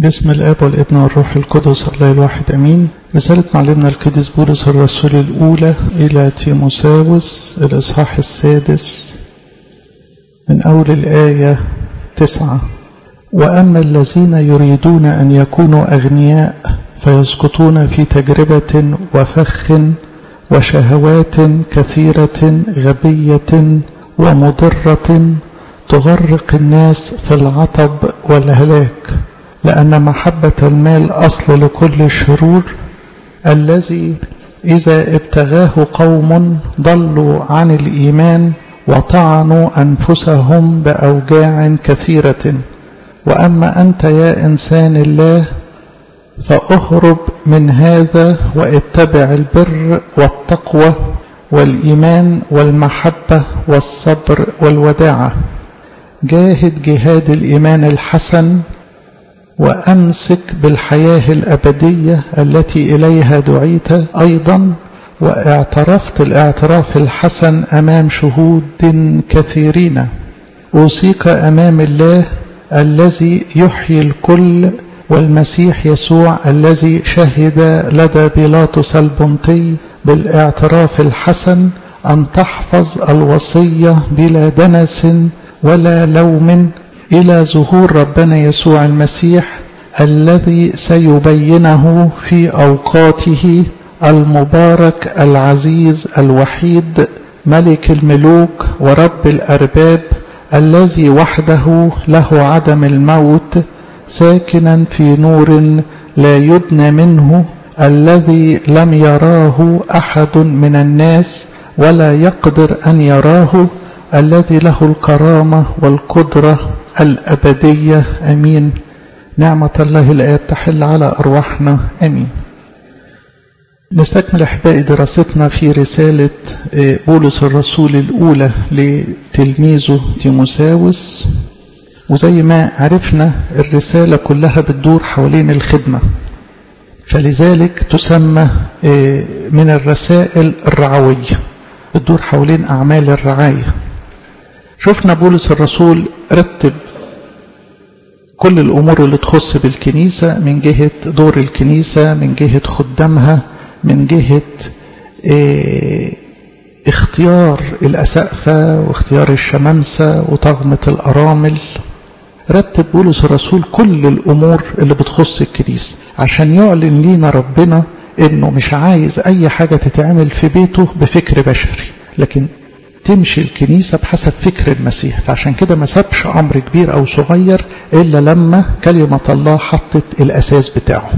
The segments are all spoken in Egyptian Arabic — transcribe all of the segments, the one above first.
باسم الاب والابن والروح القدس الله الواحد امين رسالة معلمنا القديس بولس الرسول الاولى الى تيموساوس الاصحاح السادس من اول الايه تسعة واما الذين يريدون ان يكونوا اغنياء فيسقطون في تجربة وفخ وشهوات كثيرة غبية ومضرة تغرق الناس في العطب والهلاك لأن محبة المال أصل لكل الشرور الذي إذا ابتغاه قوم ضلوا عن الإيمان وطعنوا أنفسهم بأوجاع كثيرة وأما أنت يا إنسان الله فأهرب من هذا واتبع البر والتقوى والإيمان والمحبة والصبر والوداعة جاهد جهاد الإيمان الحسن وأمسك بالحياة الأبدية التي إليها دعيت أيضا واعترفت الاعتراف الحسن أمام شهود كثيرين أوصيك أمام الله الذي يحيي الكل والمسيح يسوع الذي شهد لدى بيلاطس البنطي بالاعتراف الحسن أن تحفظ الوصية بلا دنس ولا لوم إلى ظهور ربنا يسوع المسيح الذي سيبينه في أوقاته المبارك العزيز الوحيد ملك الملوك ورب الأرباب الذي وحده له عدم الموت ساكنا في نور لا يدنى منه الذي لم يراه أحد من الناس ولا يقدر أن يراه الذي له الكرامة والقدرة الأبدية أمين نعمة الله الآب تحل على أرواحنا أمين نستكمل أحبائي دراستنا في رسالة بولس الرسول الأولى لتلميذه تيموساوس وزي ما عرفنا الرسالة كلها بتدور حوالين الخدمة فلذلك تسمى من الرسائل الرعوية بتدور حوالين أعمال الرعاية شفنا بولس الرسول رتب كل الأمور اللي تخص بالكنيسة من جهة دور الكنيسة من جهة خدامها من جهة اه اختيار الأسقفة واختيار الشمامسة وطغمة الأرامل رتب بولس الرسول كل الأمور اللي بتخص الكنيسة عشان يعلن لينا ربنا انه مش عايز اي حاجة تتعمل في بيته بفكر بشري لكن تمشي الكنيسة بحسب فكر المسيح فعشان كده ما سابش أمر كبير أو صغير إلا لما كلمة الله حطت الأساس بتاعه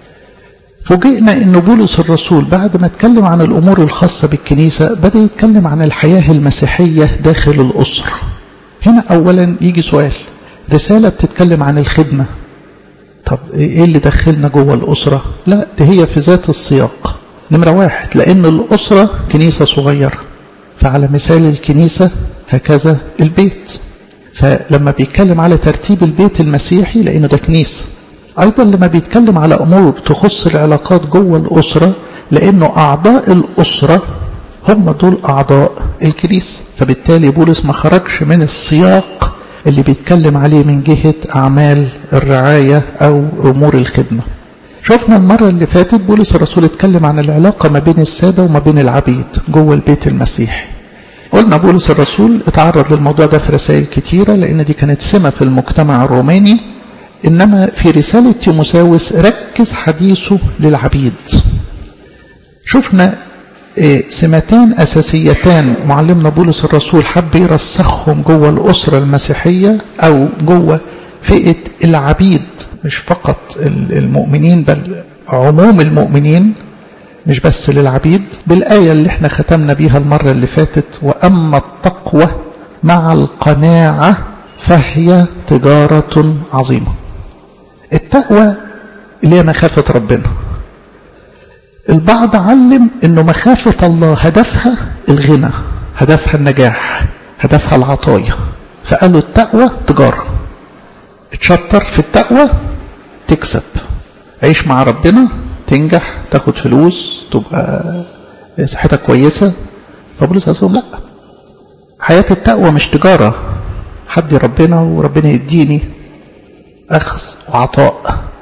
فوجئنا أن بولس الرسول بعد ما اتكلم عن الأمور الخاصة بالكنيسة بدأ يتكلم عن الحياة المسيحية داخل الأسرة هنا أولا يجي سؤال رسالة بتتكلم عن الخدمة طب إيه اللي دخلنا جوه الأسرة لا ده هي في ذات السياق نمرة واحد لأن الأسرة كنيسة صغيرة فعلى مثال الكنيسة هكذا البيت فلما بيتكلم على ترتيب البيت المسيحي لأنه ده كنيسة أيضا لما بيتكلم على أمور تخص العلاقات جوه الأسرة لأنه أعضاء الأسرة هم دول أعضاء الكنيسة فبالتالي بولس ما خرجش من السياق اللي بيتكلم عليه من جهة أعمال الرعاية أو أمور الخدمة شفنا المرة اللي فاتت بولس الرسول اتكلم عن العلاقة ما بين السادة وما بين العبيد جوه البيت المسيحي قلنا بولس الرسول اتعرض للموضوع ده في رسائل كتيرة لأن دي كانت سمة في المجتمع الروماني إنما في رسالة تيموساوس ركز حديثه للعبيد شفنا سمتان أساسيتان معلمنا بولس الرسول حب يرسخهم جوه الأسرة المسيحية أو جوه فئة العبيد مش فقط المؤمنين بل عموم المؤمنين مش بس للعبيد بالآية اللي احنا ختمنا بيها المرة اللي فاتت وأما التقوى مع القناعة فهي تجارة عظيمة التقوى اللي هي مخافة ربنا البعض علم انه مخافة الله هدفها الغنى هدفها النجاح هدفها العطايا فقالوا التقوى تجارة اتشطر في التقوى تكسب عيش مع ربنا تنجح تاخد فلوس تبقى صحتك كويسة فبولس قال لا حياة التقوى مش تجارة حد ربنا وربنا يديني أخذ وعطاء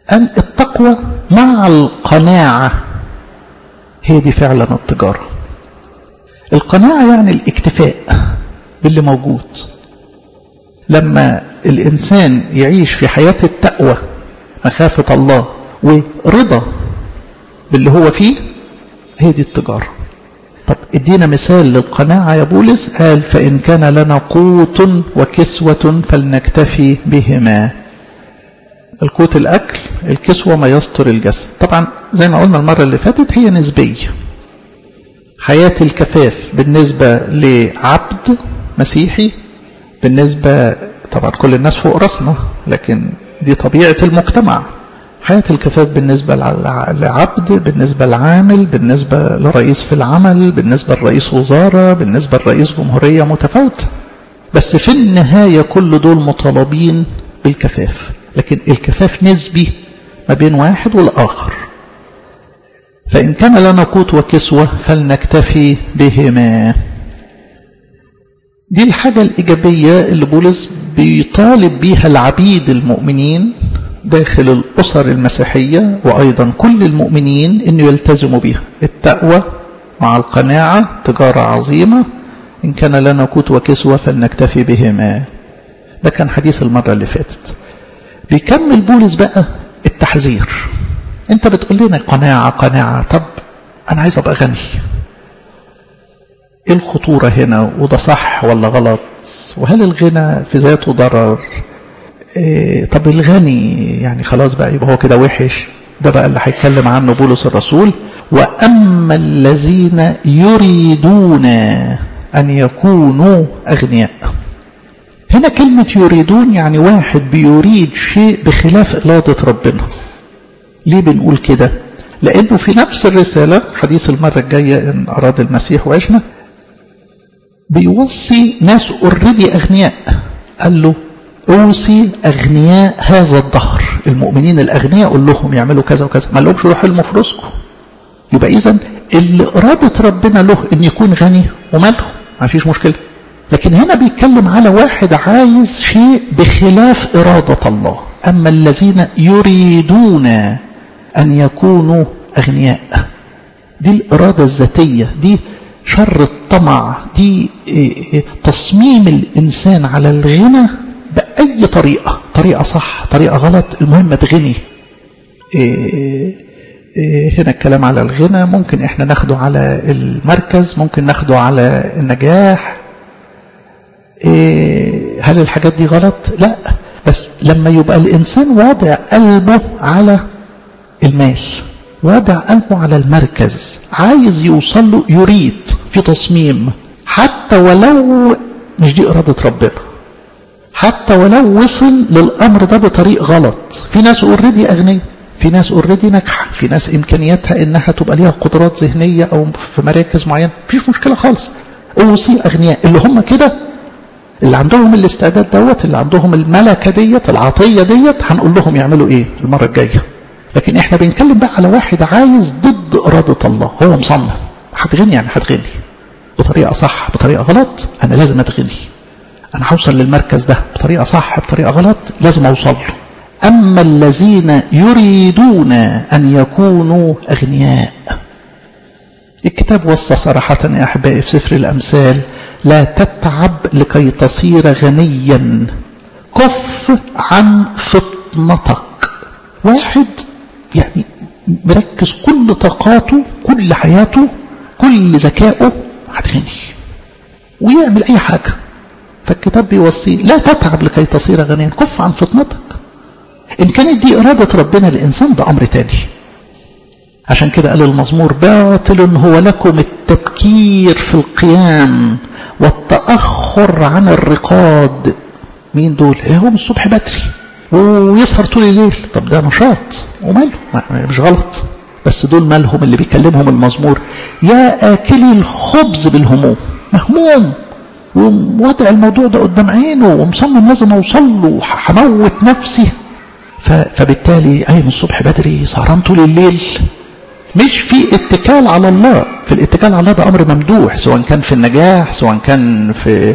قال التقوى مع القناعة هي دي فعلا التجارة القناعة يعني الاكتفاء باللي موجود لما الإنسان يعيش في حياة التقوى مخافة الله ورضا باللي هو فيه هي دي التجارة طب ادينا مثال للقناعة يا بولس قال فإن كان لنا قوت وكسوة فلنكتفي بهما القوت الأكل الكسوة ما يستر الجسد طبعا زي ما قلنا المرة اللي فاتت هي نسبية حياة الكفاف بالنسبة لعبد مسيحي بالنسبة طبعا كل الناس فوق راسنا لكن دي طبيعة المجتمع حياة الكفاف بالنسبة لعبد بالنسبة لعامل بالنسبة لرئيس في العمل بالنسبة لرئيس وزارة بالنسبة لرئيس جمهورية متفاوتة بس في النهاية كل دول مطالبين بالكفاف لكن الكفاف نسبي ما بين واحد والآخر فإن كان لنا قوت وكسوة فلنكتفي بهما دي الحاجة الإيجابية اللي بولس بيطالب بيها العبيد المؤمنين داخل الأسر المسيحية وأيضا كل المؤمنين أن يلتزموا بها التقوى مع القناعة تجارة عظيمة إن كان لنا قوت وكسوة فلنكتفي بهما ده كان حديث المرة اللي فاتت بيكمل بولس بقى التحذير انت بتقول لنا قناعة قناعة طب انا عايز ابقى غني ايه الخطورة هنا وده صح ولا غلط وهل الغنى في ذاته ضرر إيه طب الغني يعني خلاص بقى يبقى هو كده وحش ده بقى اللي هيتكلم عنه بولس الرسول وأما الذين يريدون أن يكونوا أغنياء هنا كلمة يريدون يعني واحد بيريد شيء بخلاف إرادة ربنا ليه بنقول كده لأنه في نفس الرسالة حديث المرة الجاية إن أراد المسيح وعشنا بيوصي ناس اوريدي أغنياء قال له أوصي أغنياء هذا الظهر المؤمنين الأغنياء قول لهم يعملوا كذا وكذا ما لهمش روح المفرسكم يبقى إذا اللي إرادة ربنا له إن يكون غني وماله ما فيش مشكلة لكن هنا بيتكلم على واحد عايز شيء بخلاف إرادة الله أما الذين يريدون أن يكونوا أغنياء دي الإرادة الذاتية دي شر الطمع دي تصميم الإنسان على الغنى بأي طريقة طريقة صح طريقة غلط المهم تغني هنا الكلام على الغنى ممكن احنا ناخده على المركز ممكن ناخده على النجاح هل الحاجات دي غلط لا بس لما يبقى الإنسان واضع قلبه على المال واضع قلبه على المركز عايز يوصل له يريد في تصميم حتى ولو مش دي إرادة ربنا حتى ولو وصل للأمر ده بطريق غلط في ناس اوريدي أغنياء في ناس اوريدي ناجحة في ناس إمكانياتها إنها تبقى ليها قدرات ذهنية أو في مراكز معينة مفيش مشكلة خالص أوصي أغنياء اللي هم كده اللي عندهم الاستعداد دوت اللي عندهم الملكة ديت العطية ديت هنقول لهم يعملوا ايه المرة الجاية لكن احنا بنتكلم بقى على واحد عايز ضد إرادة الله هو مصمم هتغني يعني هتغني بطريقة صح بطريقة غلط أنا لازم أتغني أنا هوصل للمركز ده بطريقة صح بطريقة غلط لازم أوصل له أما الذين يريدون أن يكونوا أغنياء الكتاب وصى صراحة يا أحبائي في سفر الأمثال لا تتعب لكي تصير غنيا كف عن فطنتك واحد يعني مركز كل طاقاته كل حياته كل ذكائه هتغني ويعمل أي حاجة فالكتاب بيوصيه لا تتعب لكي تصير غنيا كف عن فطنتك إن كانت دي إرادة ربنا للإنسان ده أمر تاني عشان كده قال المزمور باطل هو لكم التبكير في القيام والتأخر عن الرقاد مين دول هم الصبح بدري ويسهر طول الليل طب ده نشاط وماله مش غلط بس دول مالهم اللي بيكلمهم المزمور يا آكلي الخبز بالهموم مهموم ووضع الموضوع ده قدام عينه ومصمم لازم اوصل له هموت نفسي فبالتالي قايم الصبح بدري سهران طول الليل مش في اتكال على الله في الاتكال على الله ده امر ممدوح سواء كان في النجاح سواء كان في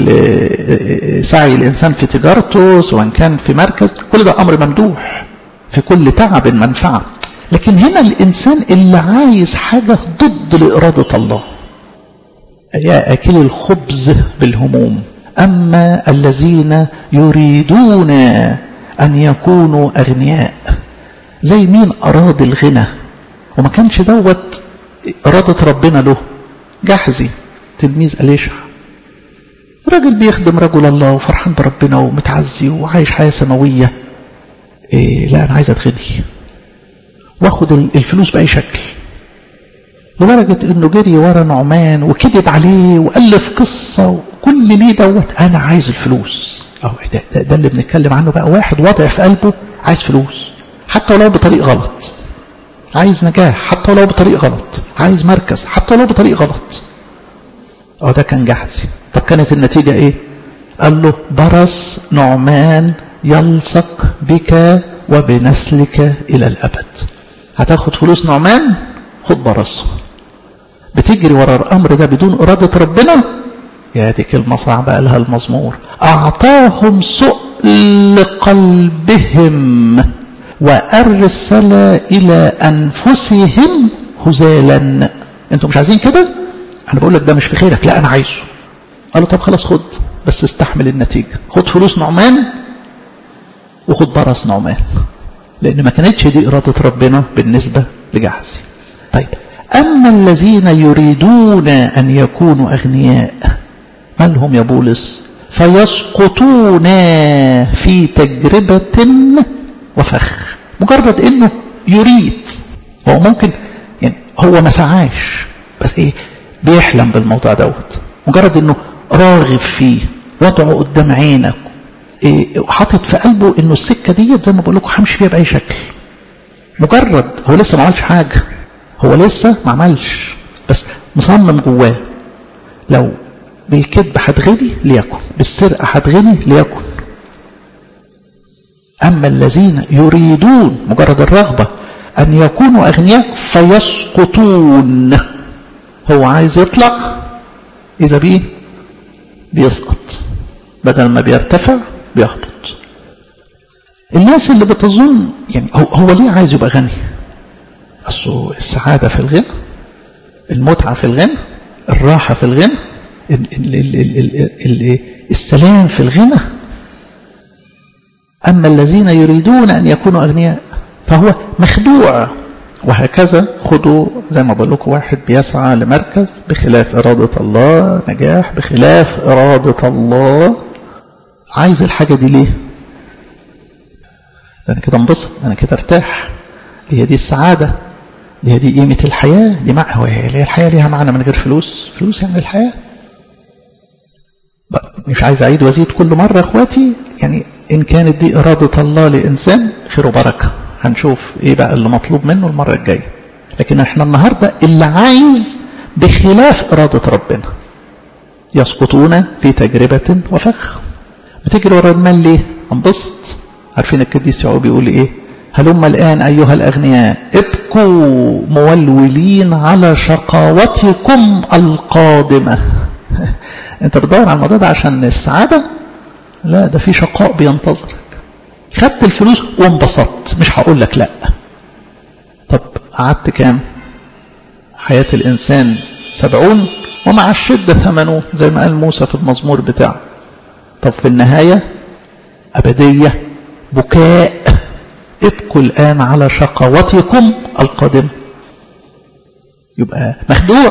في سعي الانسان في تجارته سواء كان في مركز كل ده امر ممدوح في كل تعب منفعة لكن هنا الإنسان اللي عايز حاجة ضد لإرادة الله يا أكل الخبز بالهموم أما الذين يريدون أن يكونوا أغنياء زي مين أراد الغنى وما كانش دوت إرادة ربنا له جحزي تلميذ أليشع راجل بيخدم رجل الله وفرحان بربنا ومتعزي وعايش حياة سماوية إيه لا أنا عايز أتغني واخد الفلوس بأي شكل لدرجة انه جري ورا نعمان وكذب عليه وألف قصة وكل ليه دوت انا عايز الفلوس أو ده, ده, ده اللي بنتكلم عنه بقى واحد وضع في قلبه عايز فلوس حتى ولو بطريق غلط عايز نجاح حتى ولو بطريق غلط عايز مركز حتى ولو بطريق غلط اه ده كان جحزي طب كانت النتيجة ايه قال له برص نعمان يلصق بك وبنسلك إلى الأبد هتاخد فلوس نعمان خد برصه بتجري ورا الأمر ده بدون إرادة ربنا يا دي كلمة صعبة قالها المزمور أعطاهم سؤل قلبهم وأرسل إلى أنفسهم هزالا أنتم مش عايزين كده أنا بقول لك ده مش في خيرك لا أنا عايزه قال له طب خلاص خد بس استحمل النتيجة خد فلوس نعمان وخد برص نعمان لأن ما كانتش دي إرادة ربنا بالنسبة لجحزي طيب أما الذين يريدون أن يكونوا أغنياء ما لهم يا بولس فيسقطون في تجربة وفخ مجرد أنه يريد هو ممكن يعني هو ما سعاش بس إيه بيحلم بالموضوع دوت مجرد أنه راغب فيه وضعه قدام عينك إيه حاطط في قلبه انه السكه ديت زي ما بقول لكم همشي فيها باي شكل مجرد هو لسه ما عملش حاجه هو لسه ما عملش بس مصمم جواه لو بالكذب هتغني ليكن بالسرقه هتغني ليكن اما الذين يريدون مجرد الرغبه ان يكونوا اغنياء فيسقطون هو عايز يطلع اذا بيه بيسقط بدل ما بيرتفع بيهبط الناس اللي بتظن يعني هو, هو ليه عايز يبقى غني أصله السعادة في الغنى المتعة في الغنى الراحة في الغنى ال ال ال ال ال السلام في الغنى أما الذين يريدون أن يكونوا أغنياء فهو مخدوع وهكذا خدوا زي ما بقول لكم واحد بيسعى لمركز بخلاف إرادة الله نجاح بخلاف إرادة الله عايز الحاجة دي ليه أنا كده انبسط أنا كده ارتاح دي هي دي السعادة دي هي دي قيمة الحياة دي مع هو هي الحياة ليها معنى من غير فلوس فلوس يعني الحياة مش عايز أعيد وأزيد كل مرة أخواتي يعني إن كانت دي إرادة الله لإنسان خير وبركة هنشوف إيه بقى اللي مطلوب منه المرة الجاية لكن احنا النهاردة اللي عايز بخلاف إرادة ربنا يسقطون في تجربة وفخ بتجري ورا المال ليه انبسط عارفين القديس يعقوب بيقول ايه هلم الآن أيها الأغنياء ابكوا مولولين على شقاوتكم القادمة انت بتدور على الموضوع ده عشان السعادة لا ده في شقاء بينتظرك خدت الفلوس وانبسطت مش هقول لك لا طب قعدت كام حياة الإنسان سبعون ومع الشدة ثمنون زي ما قال موسى في المزمور بتاعه طب في النهاية أبدية بكاء ابكوا الآن على شقوتكم القادمة يبقى مخدوع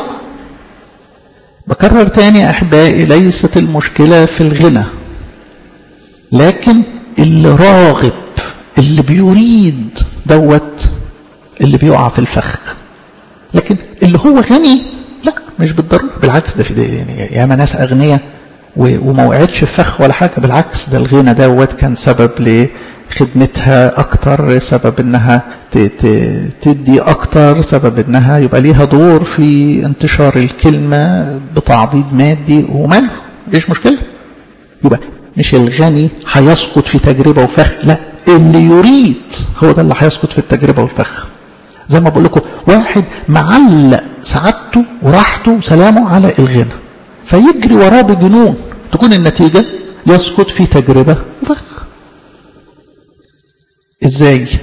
بكرر تاني يا أحبائي ليست المشكلة في الغنى لكن اللي راغب اللي بيريد دوت اللي بيقع في الفخ لكن اللي هو غني لا مش بالضرورة بالعكس ده في ده يعني ياما ناس أغنياء وما وقعتش في فخ ولا حاجة بالعكس ده الغنى دوت كان سبب لخدمتها أكتر سبب إنها تدي أكتر سبب إنها يبقى ليها دور في انتشار الكلمة بتعضيد مادي وماله ليش مشكلة يبقى مش الغني هيسقط في تجربة وفخ لا اللي يريد هو ده اللي هيسقط في التجربة والفخ زي ما بقول لكم واحد معلق سعادته وراحته وسلامه على الغنى فيجري وراه بجنون تكون النتيجة يسقط في تجربة وفخ ازاي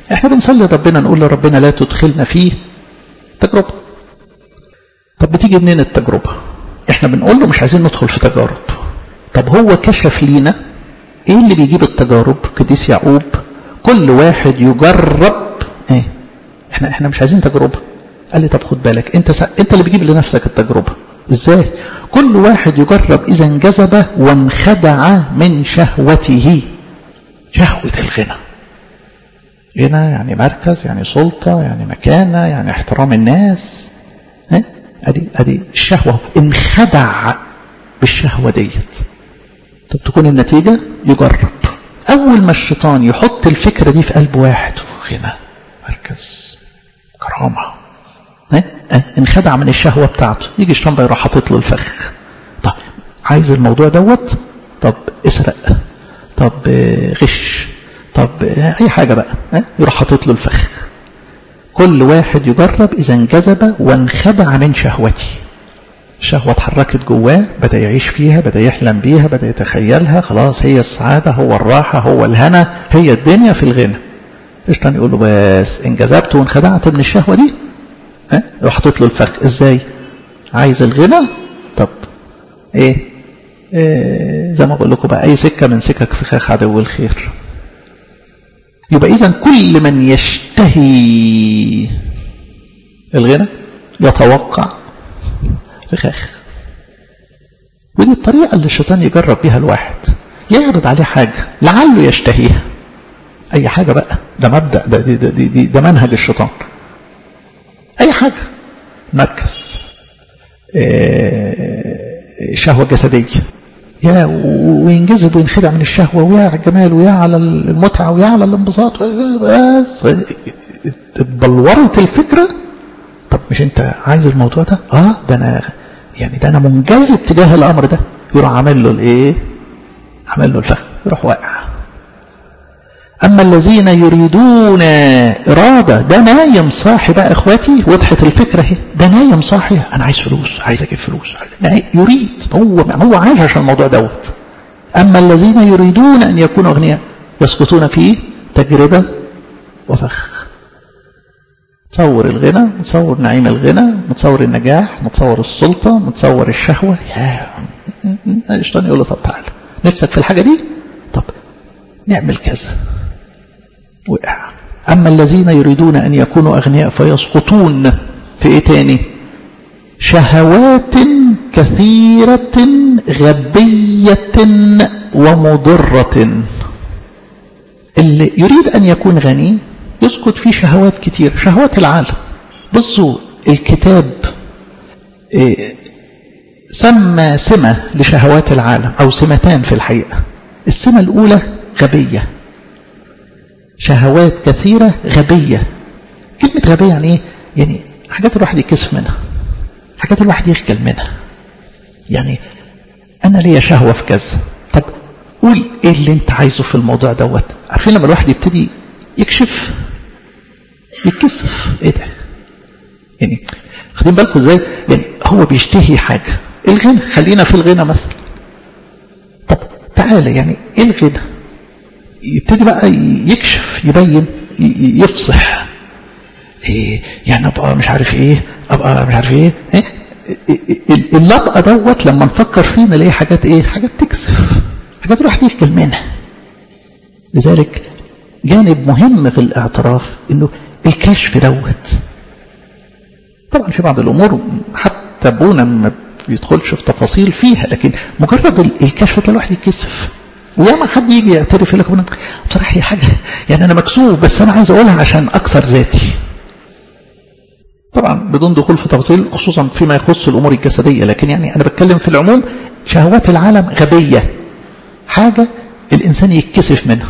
احنا بنصلي ربنا نقول لربنا لا تدخلنا فيه تجربة طب بتيجي منين التجربة احنا بنقول له مش عايزين ندخل في تجارب طب هو كشف لينا ايه اللي بيجيب التجارب قديس يعقوب كل واحد يجرب ايه احنا احنا مش عايزين تجربة قال لي طب خد بالك انت سا... انت اللي بيجيب لنفسك التجربة ازاي كل واحد يجرب اذا انجذب وانخدع من شهوته شهوة الغنى غنى يعني مركز يعني سلطة يعني مكانة يعني احترام الناس ها ادي ادي الشهوة انخدع بالشهوة ديت طب تكون النتيجة يجرب اول ما الشيطان يحط الفكرة دي في قلب واحد غنى مركز كرامة ها انخدع من الشهوة بتاعته يجي الشيطان بقى يروح حاطط له الفخ طب عايز الموضوع دوت طب اسرق طب غش طب اي حاجة بقى ها يروح حاطط له الفخ كل واحد يجرب اذا انجذب وانخدع من شهوته الشهوة اتحركت جواه بدأ يعيش فيها بدأ يحلم بيها بدأ يتخيلها خلاص هي السعادة هو الراحة هو الهنا هي الدنيا في الغنى الشيطان يقول له بس انجذبت وانخدعت من الشهوة دي ها يروح حاطط له الفخ ازاي عايز الغنى طب ايه, إيه زي ما بقول لكم بقى اي سكة من سكك فخاخ عدو الخير يبقى اذا كل من يشتهي الغنى يتوقع فخاخ ودي الطريقة اللي الشيطان يجرب بها الواحد يعرض عليه حاجة لعله يشتهيها أي حاجة بقى ده مبدأ ده, دي ده, دي ده منهج الشيطان أي حاجة مركز شهوة جسدية يا وينجذب وينخدع من الشهوة ويا على الجمال ويا على المتعة ويا على الانبساط بس بلورت الفكرة طب مش انت عايز الموضوع ده اه ده انا يعني ده انا منجذب تجاه الامر ده يروح عامل له الايه عامل له الفخ يروح واقع اما الذين يريدون اراده ده نايم صاحي بقى اخواتي وضحت الفكره اهي ده نايم صاحي انا عايز فلوس عايز اجيب فلوس عايز يريد هو هو عايش عشان الموضوع دوت اما الذين يريدون ان يكونوا اغنياء يسقطون في تجربه وفخ تصور الغنى متصور نعيم الغنى متصور النجاح متصور السلطة متصور الشهوة يا الشيطان يقول له طب تعالى نفسك في الحاجة دي طب نعمل كذا وقع أما الذين يريدون أن يكونوا أغنياء فيسقطون في إيه تاني شهوات كثيرة غبية ومضرة اللي يريد أن يكون غني يسقط في شهوات كتير شهوات العالم بصوا الكتاب سمى سمة لشهوات العالم أو سمتان في الحقيقة السمة الأولى غبية شهوات كثيرة غبية كلمة غبية يعني إيه؟ يعني حاجات الواحد يكسف منها حاجات الواحد يخجل منها يعني أنا ليا شهوة في كذا طب قول إيه اللي أنت عايزه في الموضوع دوت عارفين لما الواحد يبتدي يكشف يتكسف ايه ده يعني خدين بالكم ازاي يعني هو بيشتهي حاجة الغنى خلينا في الغنى مثلا طب تعالى يعني ايه الغنى يبتدي بقى يكشف يبين يفصح إيه يعني ابقى مش عارف ايه ابقى مش عارف ايه, إيه؟ اللبقة دوت لما نفكر فيه نلاقي حاجات ايه حاجات تكسف حاجات الواحد يخجل منها لذلك جانب مهم في الاعتراف انه الكشف دوت طبعا في بعض الامور حتى ابونا ما بيدخلش في تفاصيل فيها لكن مجرد الكشف تلاقي الواحد يتكسف وياما حد يجي يعترف يقول لك بصراحه هي حاجه يعني انا مكسوف بس انا عايز اقولها عشان اكسر ذاتي طبعا بدون دخول في تفاصيل خصوصا فيما يخص الامور الجسديه لكن يعني انا بتكلم في العموم شهوات العالم غبيه حاجه الانسان يتكسف منها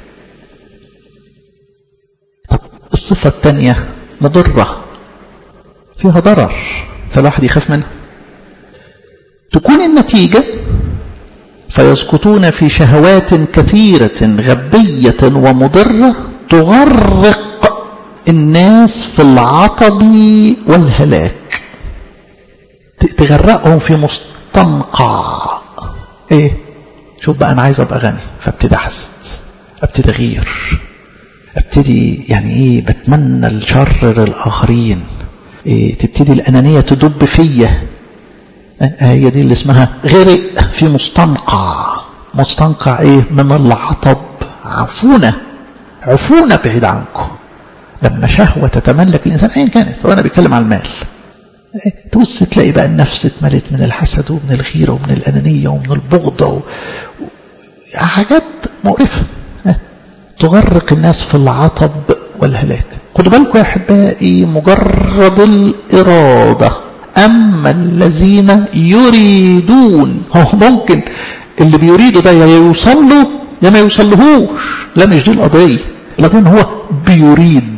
طب الصفة الثانية مضرة فيها ضرر فالواحد يخاف منها تكون النتيجة فيسقطون في شهوات كثيرة غبية ومضرة تغرق الناس في العطب والهلاك تغرقهم في مستنقع ايه شوف بقى انا عايز ابقى غني فابتدي احسد ابتدي اغير ابتدي يعني ايه بتمنى الشر للآخرين إيه تبتدي الأنانية تدب فيا هي دي اللي اسمها غرق في مستنقع مستنقع ايه من العطب عفونة عفونة بعيد عنكم لما شهوة تتملك الإنسان أيا كانت وأنا بتكلم عن المال تبص تلاقي بقى النفس اتملت من الحسد ومن الغيرة ومن الأنانية ومن البغضة و... حاجات مقرفة تغرق الناس في العطب والهلاك خدوا بالكم يا أحبائي مجرد الإرادة أما الذين يريدون هو ممكن اللي بيريده ده يا يوصل له يا ما يوصلهوش لا مش دي القضية القضية ان هو بيريد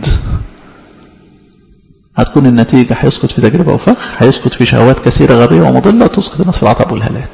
هتكون النتيجة هيسقط في تجربة وفخ هيسقط في شهوات كثيرة غبية ومضلة تسقط الناس في العطب والهلاك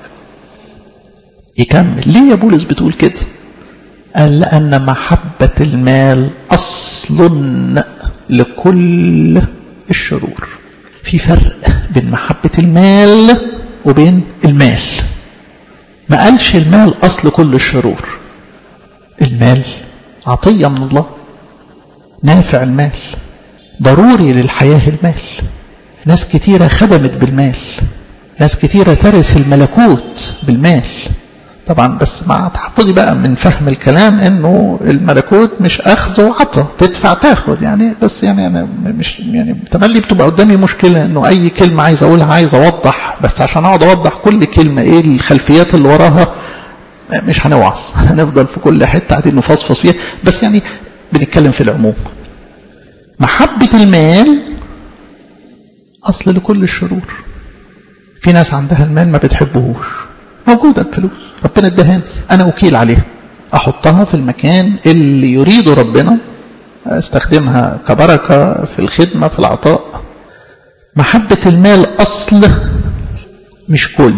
يكمل ليه يا بولس بتقول كده قال لأن محبة المال أصل لكل الشرور في فرق بين محبة المال وبين المال ما قالش المال أصل كل الشرور المال عطية من الله نافع المال ضروري للحياة المال ناس كتيرة خدمت بالمال ناس كتيرة ترث الملكوت بالمال طبعا بس مع تحفظي بقى من فهم الكلام انه الملكوت مش اخذ وعطى تدفع تاخد يعني بس يعني انا مش يعني تملي بتبقى قدامي مشكله انه اي كلمه عايز اقولها عايز اوضح بس عشان اقعد اوضح كل كلمه ايه الخلفيات اللي وراها مش هنوعظ هنفضل في كل حته قاعدين نفصفص فيها بس يعني بنتكلم في العموم محبه المال اصل لكل الشرور في ناس عندها المال ما بتحبهوش موجوده الفلوس ربنا ادهاني انا وكيل عليها احطها في المكان اللي يريده ربنا استخدمها كبركة في الخدمة في العطاء محبة المال أصل مش كل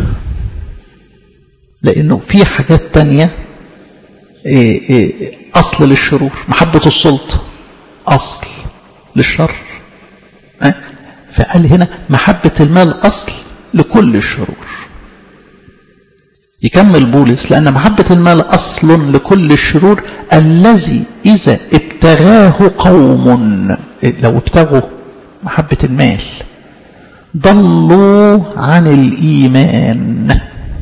لأنه في حاجات تانية أصل للشرور محبة السلطة أصل للشر فقال هنا محبة المال أصل لكل الشرور يكمل بولس لأن محبة المال أصل لكل الشرور الذي إذا ابتغاه قوم لو ابتغوا محبة المال ضلوا عن الإيمان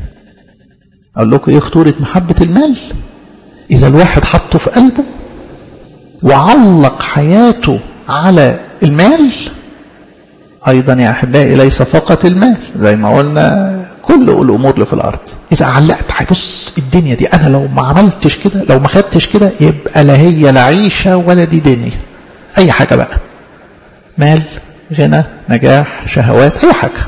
أقول لكم إيه خطورة محبة المال إذا الواحد حطه في قلبه وعلق حياته على المال أيضا يا أحبائي ليس فقط المال زي ما قلنا كل الأمور اللي في الأرض إذا علقت هيبص الدنيا دي أنا لو ما عملتش كده لو ما خدتش كده يبقى لا هي لا عيشة ولا دي دنيا أي حاجة بقى مال غنى نجاح شهوات أي حاجة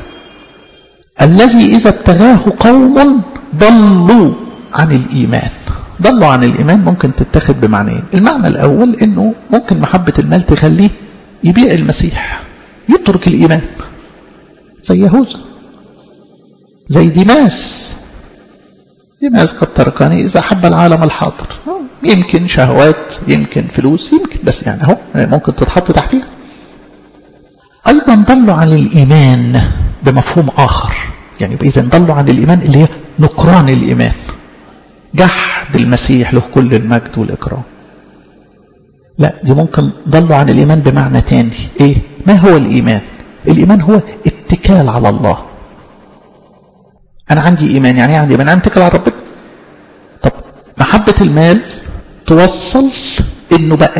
الذي إذا ابتغاه قوم ضلوا عن الإيمان ضلوا عن الإيمان ممكن تتخذ بمعنيين المعنى الأول أنه ممكن محبة المال تخليه يبيع المسيح يترك الإيمان زي يهوذا زي ديماس ديماس قد تركني إذا حب العالم الحاضر يمكن شهوات يمكن فلوس يمكن بس يعني اهو ممكن تتحط تحتها أيضا ضلوا عن الإيمان بمفهوم آخر يعني إذا ضلوا عن الإيمان اللي هي نكران الإيمان جحد المسيح له كل المجد والإكرام لا دي ممكن ضلوا عن الإيمان بمعنى تاني إيه ما هو الإيمان الإيمان هو اتكال على الله أنا عندي إيمان يعني عندي إيمان أنا اتكل على ربنا طب محبة المال توصل إنه بقى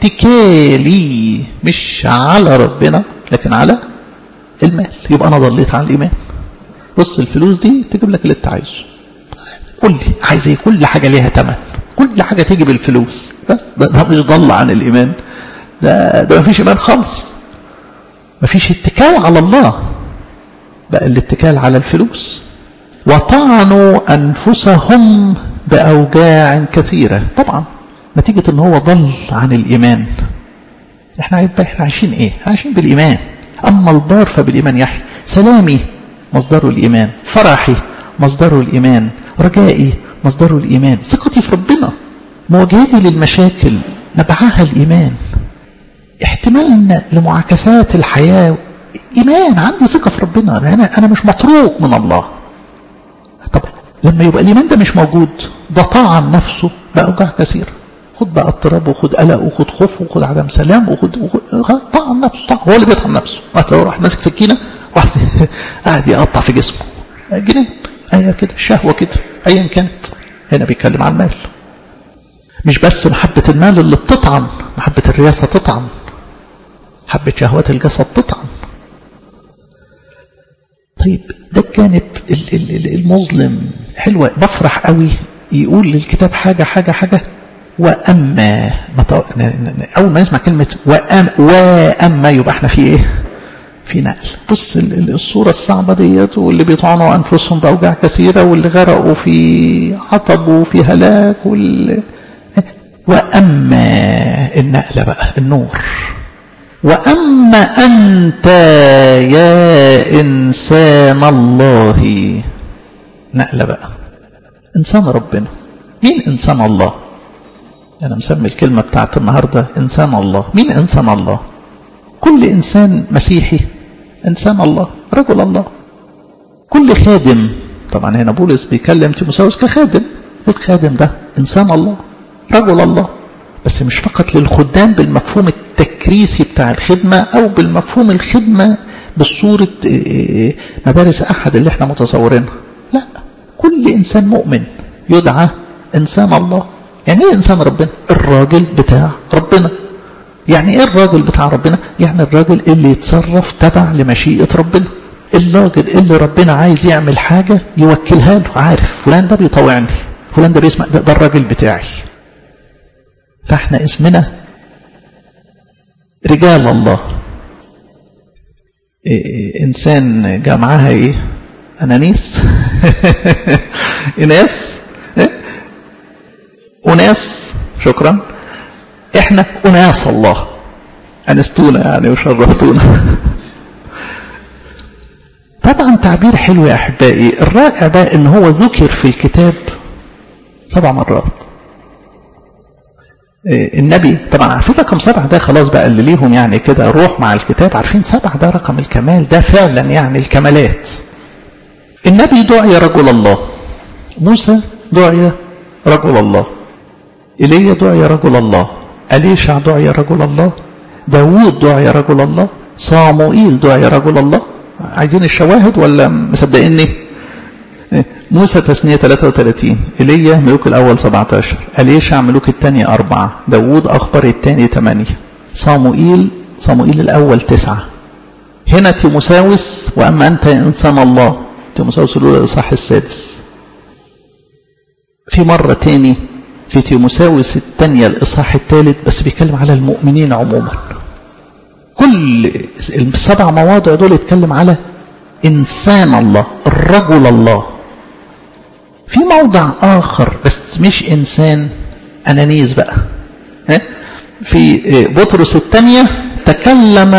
اتكالي مش على ربنا لكن على المال يبقى أنا ضليت عن الإيمان بص الفلوس دي تجيب لك اللي أنت عايزه قول لي عايز ايه كل حاجة ليها تمن كل حاجة تيجي بالفلوس بس ده, ده مش ضل عن الإيمان ده, ده مفيش إيمان خالص مفيش اتكال على الله بقى الاتكال على الفلوس وطعنوا أنفسهم بأوجاع كثيرة طبعا نتيجة ان هو ضل عن الإيمان احنا احنا عايشين ايه عايشين بالإيمان أما البار فبالإيمان يحيى سلامي مصدره الإيمان فرحي مصدره الإيمان رجائي مصدره الإيمان ثقتي في ربنا مواجهتي للمشاكل نبعها الإيمان احتمالنا لمعاكسات الحياة إيمان عندي ثقة في ربنا أنا, أنا مش مطروق من الله طب لما يبقى الإيمان ده مش موجود ده طاعن نفسه بأوجاع كثيرة خد بقى اضطراب وخد قلق وخد خوف وخد عدم سلام وخد, وخد طعن نفسه طعن هو اللي بيطعن نفسه هو راح ماسك سكينه واحد قاعد يقطع في جسمه جنان هي كده الشهوه كده ايا كانت هنا بيتكلم عن المال مش بس محبة المال اللي بتطعن محبة الرياسة تطعن محبة شهوات الجسد تطعن طيب ده الجانب المظلم حلوة بفرح قوي يقول للكتاب حاجة حاجة حاجة وأما أول ما نسمع كلمة وأما, وأما يبقى احنا في إيه في نقل بص الصورة الصعبة ديت واللي بيطعنوا أنفسهم بأوجاع كثيرة واللي غرقوا في عطب وفي هلاك وال... وأما النقلة بقى النور وأما أنت يا إنسان الله نقلة بقى إنسان ربنا مين إنسان الله أنا مسمي الكلمة بتاعت النهاردة إنسان الله مين إنسان الله كل إنسان مسيحي إنسان الله رجل الله كل خادم طبعا هنا بولس بيكلم تيموساوس كخادم الخادم ده إنسان الله رجل الله بس مش فقط للخدام بالمفهوم التكريسي بتاع الخدمة أو بالمفهوم الخدمة بالصورة مدارس أحد اللي احنا متصورينها لا كل إنسان مؤمن يدعى إنسان الله يعني ايه إنسان ربنا الراجل بتاع ربنا يعني ايه الراجل بتاع ربنا يعني الراجل اللي يتصرف تبع لمشيئة ربنا الراجل اللي ربنا عايز يعمل حاجة يوكلها له عارف فلان ده بيطوعني فلان ده بيسمع ده, ده الراجل بتاعي فاحنا اسمنا رجال الله إيه انسان جاء معاها ايه انانيس اناس إيه؟ اناس شكرا احنا اناس الله انستونا يعني وشرفتونا طبعا تعبير حلو يا احبائي الرائع بقى ان هو ذكر في الكتاب سبع مرات النبي طبعا عارفين رقم سبعة ده خلاص بقى اللي ليهم يعني كده روح مع الكتاب عارفين سبعة ده رقم الكمال ده فعلا يعني الكمالات النبي دعي رجل الله موسى دعي رجل الله إيليا دعي رجل الله أليشع دعي رجل الله داوود دعي رجل الله صاموئيل دعي رجل الله عايزين الشواهد ولا مصدقيني موسى تثنية 33 إيليا ملوك الأول 17 أليشع ملوك الثاني أربعة داوود أخبر الثاني 8 صاموئيل صاموئيل الأول تسعة هنا تيموساوس وأما أنت إنسان الله تيموساوس الأولى الإصحاح السادس في مرة تاني في تيموساوس الثانية الإصحاح الثالث بس بيتكلم على المؤمنين عموما كل السبع مواضع دول يتكلم على إنسان الله الرجل الله في موضع آخر بس مش إنسان أنانيس بقى في بطرس الثانية تكلم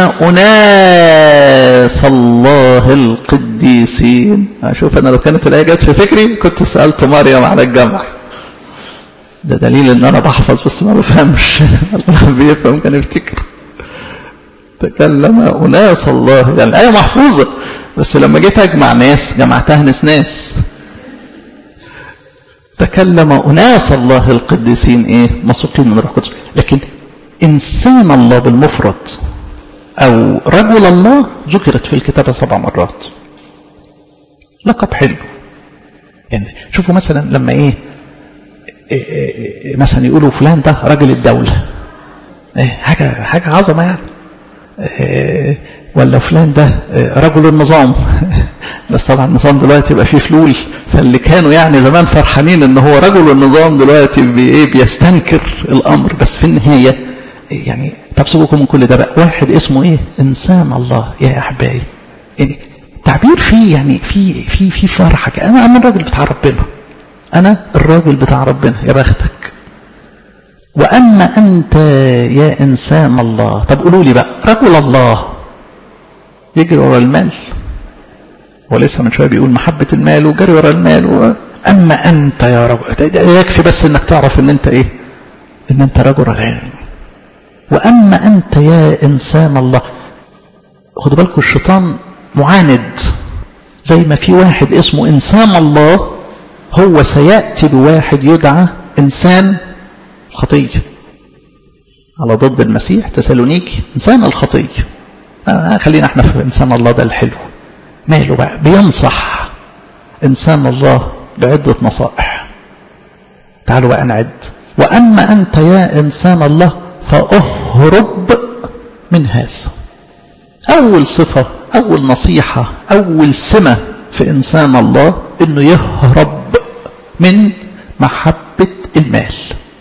أناس الله القديسين أشوف أنا لو كانت الآية جت في فكري كنت سألت مريم على الجمع ده دليل ان انا بحفظ بس ما بفهمش الله بيفهم كان يفتكر تكلم اناس الله يعني الايه محفوظه بس لما جيت اجمع ناس جمعتها ناس ناس تكلم اناس الله القديسين ايه مسوقين من روح القدس لكن انسان الله بالمفرد او رجل الله ذكرت في الكتاب سبع مرات لقب حلو يعني شوفوا مثلا لما ايه مثلا يقولوا فلان ده راجل الدولة حاجة حاجة عظمة يعني ولا فلان ده رجل النظام بس طبعا النظام دلوقتي يبقى فيه فلول فاللي كانوا يعني زمان فرحانين ان هو رجل النظام دلوقتي بي بيستنكر الامر بس في النهاية يعني طب سيبكم من كل ده بقى واحد اسمه ايه انسان الله يا احبائي يعني تعبير فيه يعني في في في فرحة انا انا الراجل بتاع ربنا أنا الراجل بتاع ربنا يا بختك وأما أنت يا إنسان الله طب قولوا لي بقى رجل الله يجري ورا المال ولسه من شوية بيقول محبة المال وجري ورا المال و... أما أنت يا رب يكفي بس إنك تعرف إن أنت إيه إن أنت رجل العلم وأما أنت يا إنسان الله خدوا بالكم الشيطان معاند زي ما في واحد اسمه إنسان الله هو سيأتي بواحد يدعى إنسان الخطية على ضد المسيح تسالونيكي إنسان الخطية آه خلينا احنا في إنسان الله ده الحلو ماله بقى بينصح إنسان الله بعدة نصائح تعالوا بقى نعد وأما أنت يا إنسان الله فأهرب من هذا أول صفة أول نصيحة أول سمة في إنسان الله إنه يهرب من محبة المال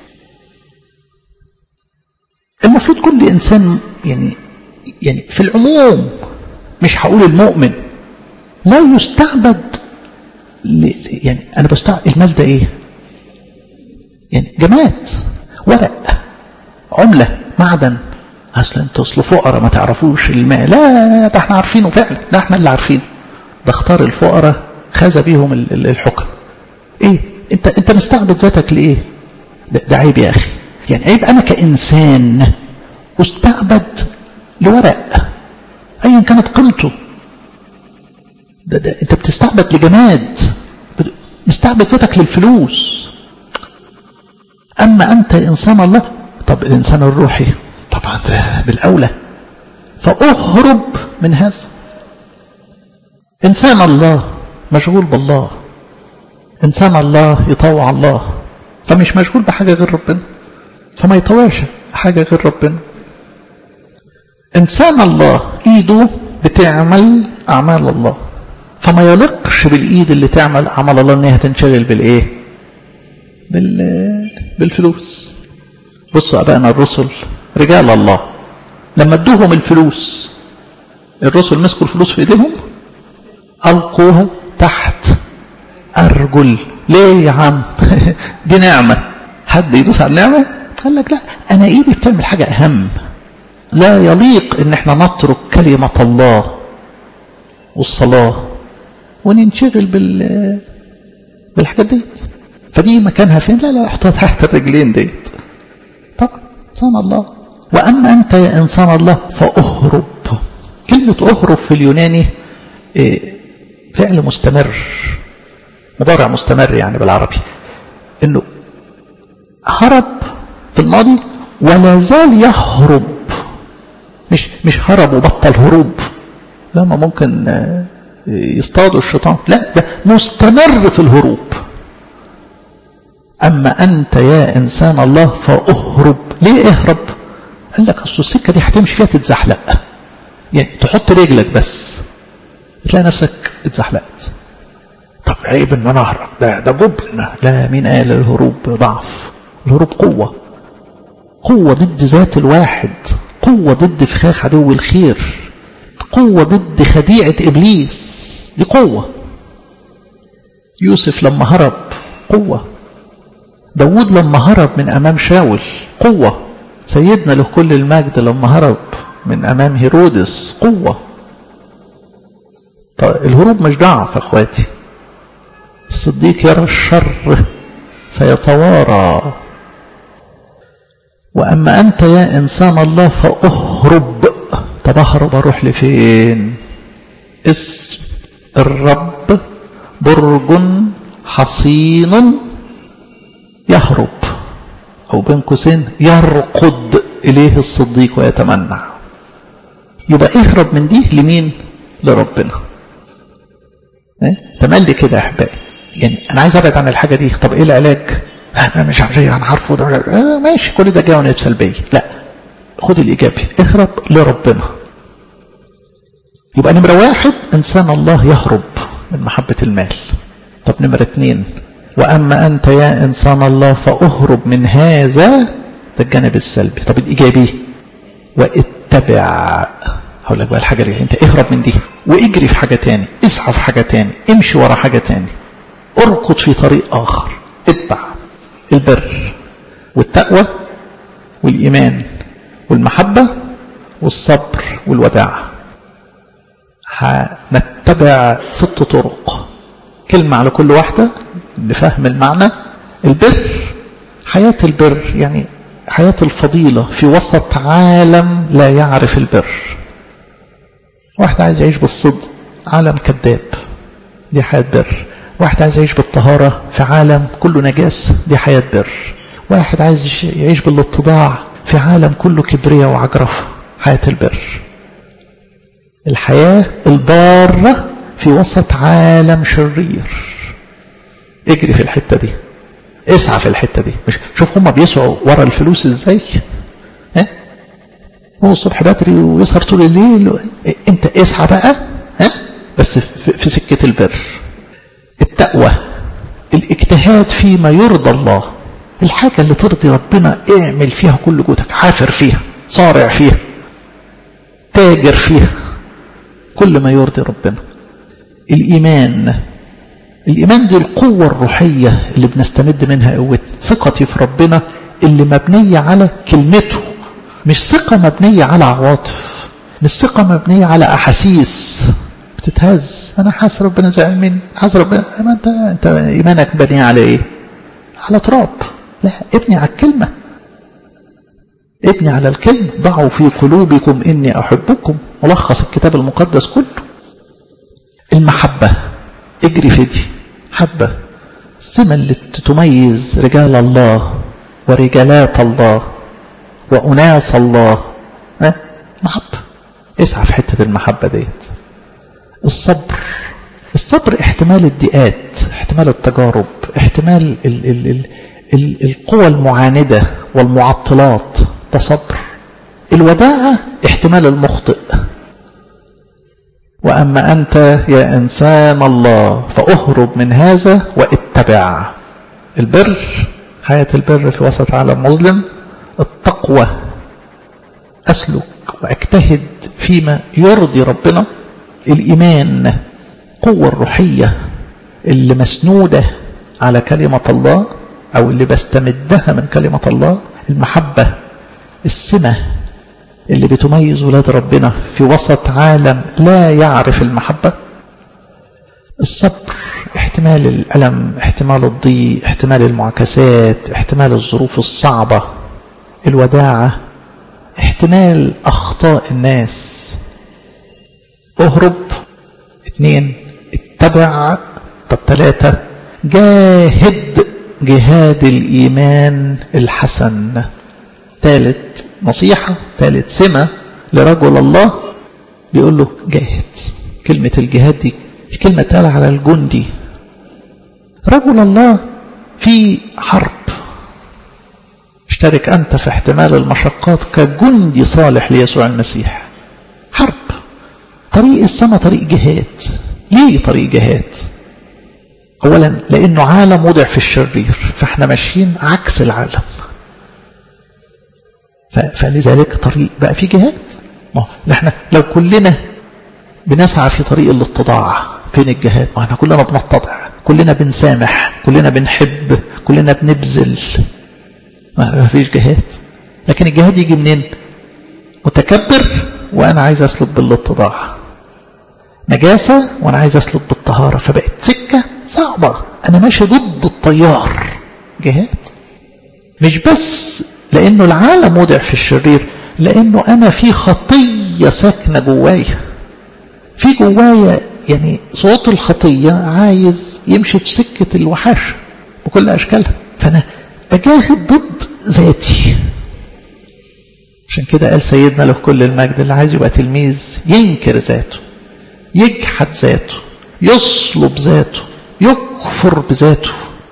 المفروض كل إنسان يعني يعني في العموم مش هقول المؤمن لا يستعبد يعني أنا بستعبد المال ده إيه يعني جماد ورق عملة معدن اصل انتوا اصل فقراء ما تعرفوش المال لا ده احنا عارفينه فعلا ده احنا اللي عارفينه ده اختار الفقراء خذ بيهم الحكم ايه انت انت مستعبد ذاتك لايه ده, ده عيب يا اخي يعني عيب انا كانسان استعبد لورق ايا كانت قيمته ده, ده انت بتستعبد لجماد مستعبد ذاتك للفلوس اما انت انسان الله طب الانسان الروحي طبعا ده بالاولى فاهرب من هذا انسان الله مشغول بالله انسان الله يطوع الله فمش مشغول بحاجه غير ربنا فما يطوعش حاجه غير ربنا انسان الله ايده بتعمل اعمال الله فما يلقش بالايد اللي تعمل اعمال الله انها تنشغل بالايه بال بالفلوس بصوا ابائنا الرسل رجال الله لما ادوهم الفلوس الرسل مسكوا الفلوس في ايديهم القوها تحت ارجل ليه يا عم دي نعمه حد يدوس على النعمه قال لك لا انا ايدي بتعمل حاجه اهم لا يليق ان احنا نترك كلمه الله والصلاه وننشغل بال بالحاجات ديت فدي مكانها فين لا لا احطها تحت الرجلين ديت طبعا انسان الله واما انت يا انسان الله فاهرب كلمه اهرب في اليوناني فعل مستمر مضارع مستمر يعني بالعربي انه هرب في الماضي ولا زال يهرب مش مش هرب وبطل هروب لا ما ممكن يصطادوا الشيطان لا ده مستمر في الهروب أما أنت يا إنسان الله فأهرب ليه اهرب قال لك أصل السكة دي هتمشي فيها تتزحلق يعني تحط رجلك بس تلاقي نفسك اتزحلقت طب عيب ان انا اهرب ده ده جبن لا مين قال الهروب ضعف الهروب قوة قوة ضد ذات الواحد قوة ضد فخاخ عدو الخير قوة ضد خديعة إبليس دي قوة يوسف لما هرب قوة داود لما هرب من أمام شاول قوة سيدنا له كل المجد لما هرب من أمام هيرودس قوة طيب الهروب مش ضعف أخواتي الصديق يرى الشر فيتوارى وأما أنت يا إنسان الله فأهرب طب أهرب أروح لفين اسم الرب برج حصين يهرب أو بين قوسين يرقد إليه الصديق ويتمنع يبقى اهرب من دي لمين لربنا إيه؟ تملي كده يا احبائي يعني انا عايز ابعد عن الحاجه دي طب ايه العلاج انا مش عارف انا عارفه ده آه ماشي كل ده جوانب سلبيه لا خد الايجابي اهرب لربنا يبقى نمره واحد انسان الله يهرب من محبه المال طب نمره اتنين واما انت يا انسان الله فاهرب من هذا ده الجانب السلبي طب الايجابي واتبع هقول لك بقى الحاجه اللي انت اهرب من دي واجري في حاجه تاني اسعى في حاجه تاني امشي ورا حاجه تاني اركض في طريق اخر اتبع البر والتقوى والايمان والمحبه والصبر والوداعه هنتبع ست طرق كلمه على كل واحده لفهم المعنى البر حياه البر يعني حياه الفضيله في وسط عالم لا يعرف البر واحد عايز يعيش بالصدق عالم كذاب دي حياة بر واحد عايز يعيش بالطهارة في عالم كله نجاس دي حياة بر واحد عايز يعيش بالاتضاع في عالم كله كبرياء وعجرفة حياة البر الحياة البارة في وسط عالم شرير اجري في الحتة دي اسعى في الحتة دي مش شوف هما بيسعوا ورا الفلوس ازاي ها هو الصبح بدري ويسهر طول الليل انت اسعى بقى ها بس في سكة البر التقوى الاجتهاد فيما يرضى الله الحاجة اللي ترضي ربنا اعمل فيها كل جهدك عافر فيها صارع فيها تاجر فيها كل ما يرضي ربنا الإيمان الإيمان دي القوة الروحية اللي بنستمد منها قوتنا ثقتي في ربنا اللي مبنية على كلمته مش ثقة مبنية على عواطف مش ثقة مبنية على أحاسيس بتتهز أنا حاسس ربنا زعل مني حاسس ربنا ما أنت أنت إيمانك مبني على إيه؟ على تراب لا ابني على الكلمة ابني على الكلمة ضعوا في قلوبكم إني أحبكم ملخص الكتاب المقدس كله المحبة اجري في دي حبة السمة اللي تميز رجال الله ورجالات الله وأناس الله أه؟ محبة اسعى في حتة المحبة ديت الصبر الصبر احتمال الضيقات احتمال التجارب احتمال ال ال ال ال القوى المعاندة والمعطلات ده صبر الوداعة احتمال المخطئ وأما أنت يا إنسان الله فأهرب من هذا واتبع البر حياة البر في وسط عالم مظلم التقوى أسلك وأجتهد فيما يرضي ربنا الإيمان قوة الروحية اللي مسنودة على كلمة الله أو اللي بستمدها من كلمة الله المحبة السمة اللي بتميز ولاد ربنا في وسط عالم لا يعرف المحبة الصبر احتمال الألم احتمال الضيق احتمال المعاكسات احتمال الظروف الصعبة الوداعة احتمال أخطاء الناس اهرب اثنين اتبع طب ثلاثة جاهد جهاد الإيمان الحسن ثالث نصيحة ثالث سمة لرجل الله بيقول له جاهد كلمة الجهاد دي كلمة تقال على الجندي رجل الله في حرب اشترك أنت في احتمال المشقات كجندي صالح ليسوع المسيح حرب طريق السماء طريق جهاد ليه طريق جهاد اولا لانه عالم وضع في الشرير فاحنا ماشيين عكس العالم فلذلك طريق بقى في جهاد ما احنا لو كلنا بنسعى في طريق الاتضاع فين الجهاد ما احنا كلنا بنتضع كلنا بنسامح كلنا بنحب كلنا بنبذل ما فيش جهاد لكن الجهاد يجي منين متكبر وانا عايز اسلك بالاتضاع نجاسة وانا عايز اسلك بالطهارة فبقت سكة صعبة انا ماشي ضد التيار جهاد مش بس لانه العالم وضع في الشرير لانه انا في خطية ساكنة جوايا في جوايا يعني صوت الخطية عايز يمشي في سكة الوحش بكل اشكالها فانا بجاهد ضد ذاتي عشان كده قال سيدنا له كل المجد اللي عايز يبقى تلميذ ينكر ذاته يجحد ذاته يصلب ذاته يكفر بذاته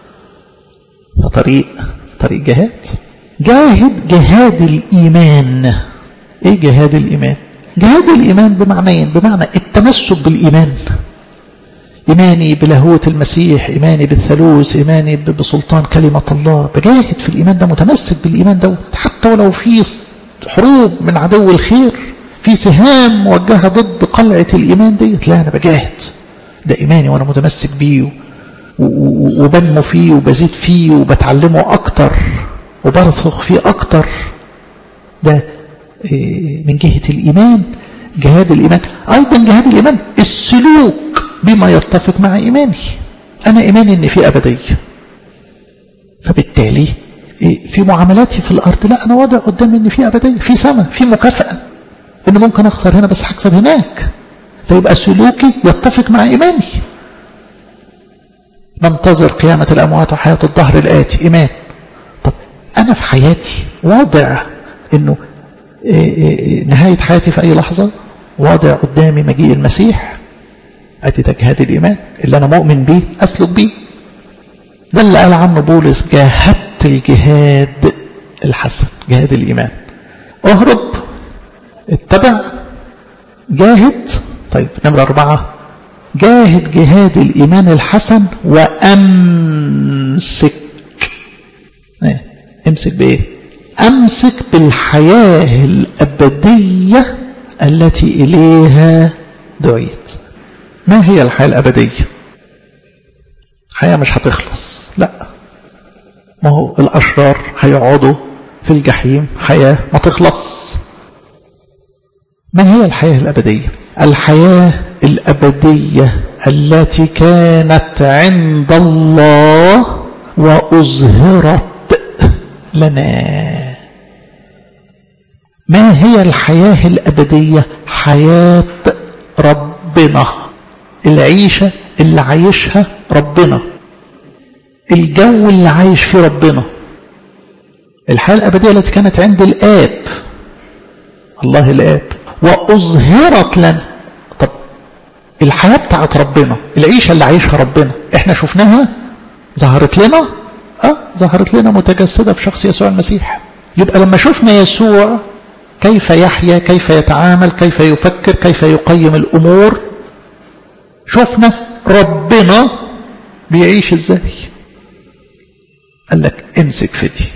فطريق طريق جهاد جاهد جهاد الإيمان إيه جهاد الإيمان جهاد الإيمان بمعنيين بمعنى التمسك بالإيمان إيماني بلاهوت المسيح إيماني بالثالوث إيماني بسلطان كلمة الله بجاهد في الإيمان ده متمسك بالإيمان ده حتى ولو في حروب من عدو الخير في سهام موجهة ضد قلعة الإيمان ديت لا أنا بجاهد ده إيماني وأنا متمسك بيه وبنمو فيه وبزيد فيه وبتعلمه أكتر وبرسخ فيه أكتر ده من جهة الإيمان جهاد الإيمان أيضا جهاد الإيمان السلوك بما يتفق مع إيماني أنا إيماني إن في أبدية فبالتالي في معاملاتي في الأرض لا أنا واضع قدامي إن في أبدية في سماء في مكافأة إن ممكن أخسر هنا بس هكسب هناك فيبقى سلوكي يتفق مع إيماني ننتظر قيامة الأموات وحياة الظهر الآتي إيمان طب أنا في حياتي واضع أنه نهاية حياتي في أي لحظة واضع قدامي مجيء المسيح أدي ده جهاد الإيمان اللي أنا مؤمن بيه أسلك بيه ده اللي قال عنه بولس جاهدت الجهاد الحسن جهاد الإيمان اهرب اتبع جاهد طيب نمرة أربعة جاهد جهاد الإيمان الحسن وأمسك ايه امسك بإيه أمسك بالحياة الأبدية التي إليها دعيت ما هي الحياة الأبدية حياة مش هتخلص لا ما هو الأشرار هيقعدوا في الجحيم حياة ما تخلص ما هي الحياة الأبدية الحياة الأبدية التي كانت عند الله وأظهرت لنا ما هي الحياة الأبدية حياة ربنا العيشة اللي عايشها ربنا الجو اللي عايش فيه ربنا الحياة الأبدية التي كانت عند الآب الله الآب وأظهرت لنا طب الحياة بتاعت ربنا العيشة اللي عايشها ربنا احنا شفناها ظهرت لنا اه ظهرت لنا متجسدة في شخص يسوع المسيح يبقى لما شفنا يسوع كيف يحيا كيف يتعامل كيف يفكر كيف يقيم الأمور شفنا ربنا بيعيش ازاي قال لك امسك في دي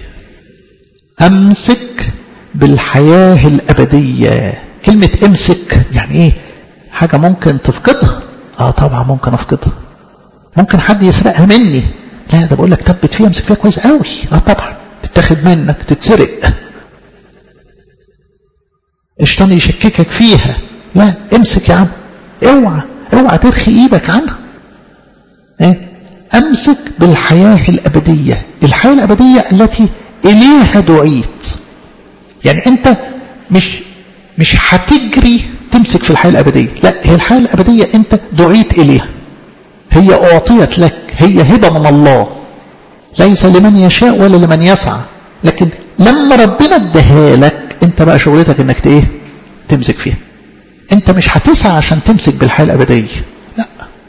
امسك بالحياة الأبدية كلمة امسك يعني ايه حاجة ممكن تفقدها اه طبعا ممكن افقدها ممكن حد يسرقها مني لا ده بقول لك تبت فيها امسك فيها كويس قوي اه طبعا تتاخد منك تتسرق الشيطان يشككك فيها لا امسك يا عم اوعى اوعى ترخي ايدك عنها ايه امسك بالحياة الابدية الحياة الابدية التي اليها دعيت يعني انت مش مش هتجري تمسك في الحياة الابدية لا هي الحياة الابدية انت دعيت اليها هي اعطيت لك هي هبة من الله ليس لمن يشاء ولا لمن يسعى لكن لما ربنا اداها لك انت بقى شغلتك انك ايه تمسك فيها انت مش هتسعى عشان تمسك بالحياة الابدية لا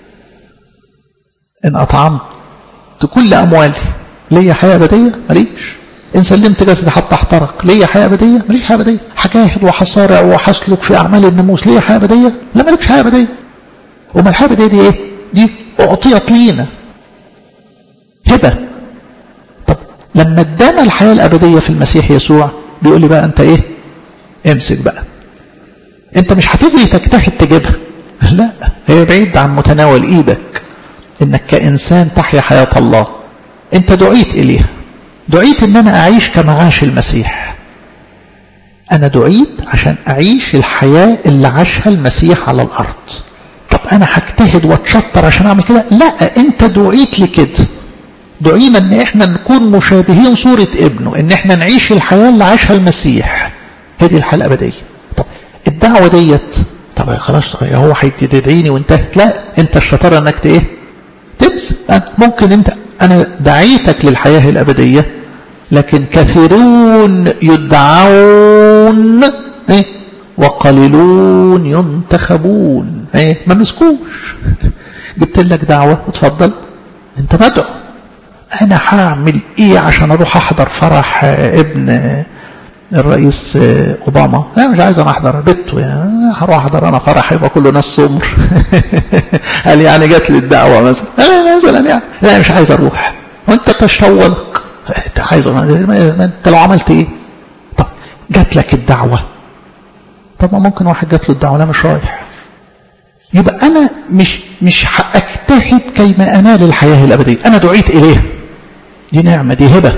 ان اطعمت كل اموالي ليا حياة ابدية ماليش ان سلمت جسدي حتى احترق ليا حياة ابدية ماليش حياة ابدية هجاهد وحصارع وحسلك في اعمال الناموس ليا حياة ابدية لا مالكش حياة ابدية وما الحياة الابدية دي ايه دي اعطيت لينا هبة طب لما ادانا الحياة الابدية في المسيح يسوع بيقول لي بقى انت ايه امسك بقى انت مش هتجري تجتهد تجيبها لا هي بعيد عن متناول ايدك انك كانسان تحيا حياة الله انت دعيت اليها دعيت ان انا اعيش كما عاش المسيح انا دعيت عشان اعيش الحياة اللي عاشها المسيح على الارض طب انا هجتهد واتشطر عشان اعمل كده لا انت دعيت لكده دعينا ان احنا نكون مشابهين صورة ابنه ان احنا نعيش الحياة اللي عاشها المسيح هذه الحياة الابدية طب الدعوة ديت طب خلاص هو هيتدعيني وانتهت لا انت الشطارة انك ايه تمسك ممكن انت انا دعيتك للحياة الابدية لكن كثيرون يدعون ايه وقليلون ينتخبون ايه ما مسكوش جبت لك دعوة اتفضل انت مدعو انا هعمل ايه عشان اروح احضر فرح ابن الرئيس اوباما لا مش عايز انا احضر بيته يعني هروح احضر انا فرح يبقى كله ناس سمر قال يعني جات لي الدعوه مثلا انا مثلا يعني لا مش عايز اروح وانت تشولك انت عايز ما انت لو عملت ايه طب جات لك الدعوه طب ما ممكن واحد جات له الدعوه لا مش رايح يبقى انا مش مش هاجتهد كيما انال الحياه الابديه انا دعيت اليها دي نعمه دي هبه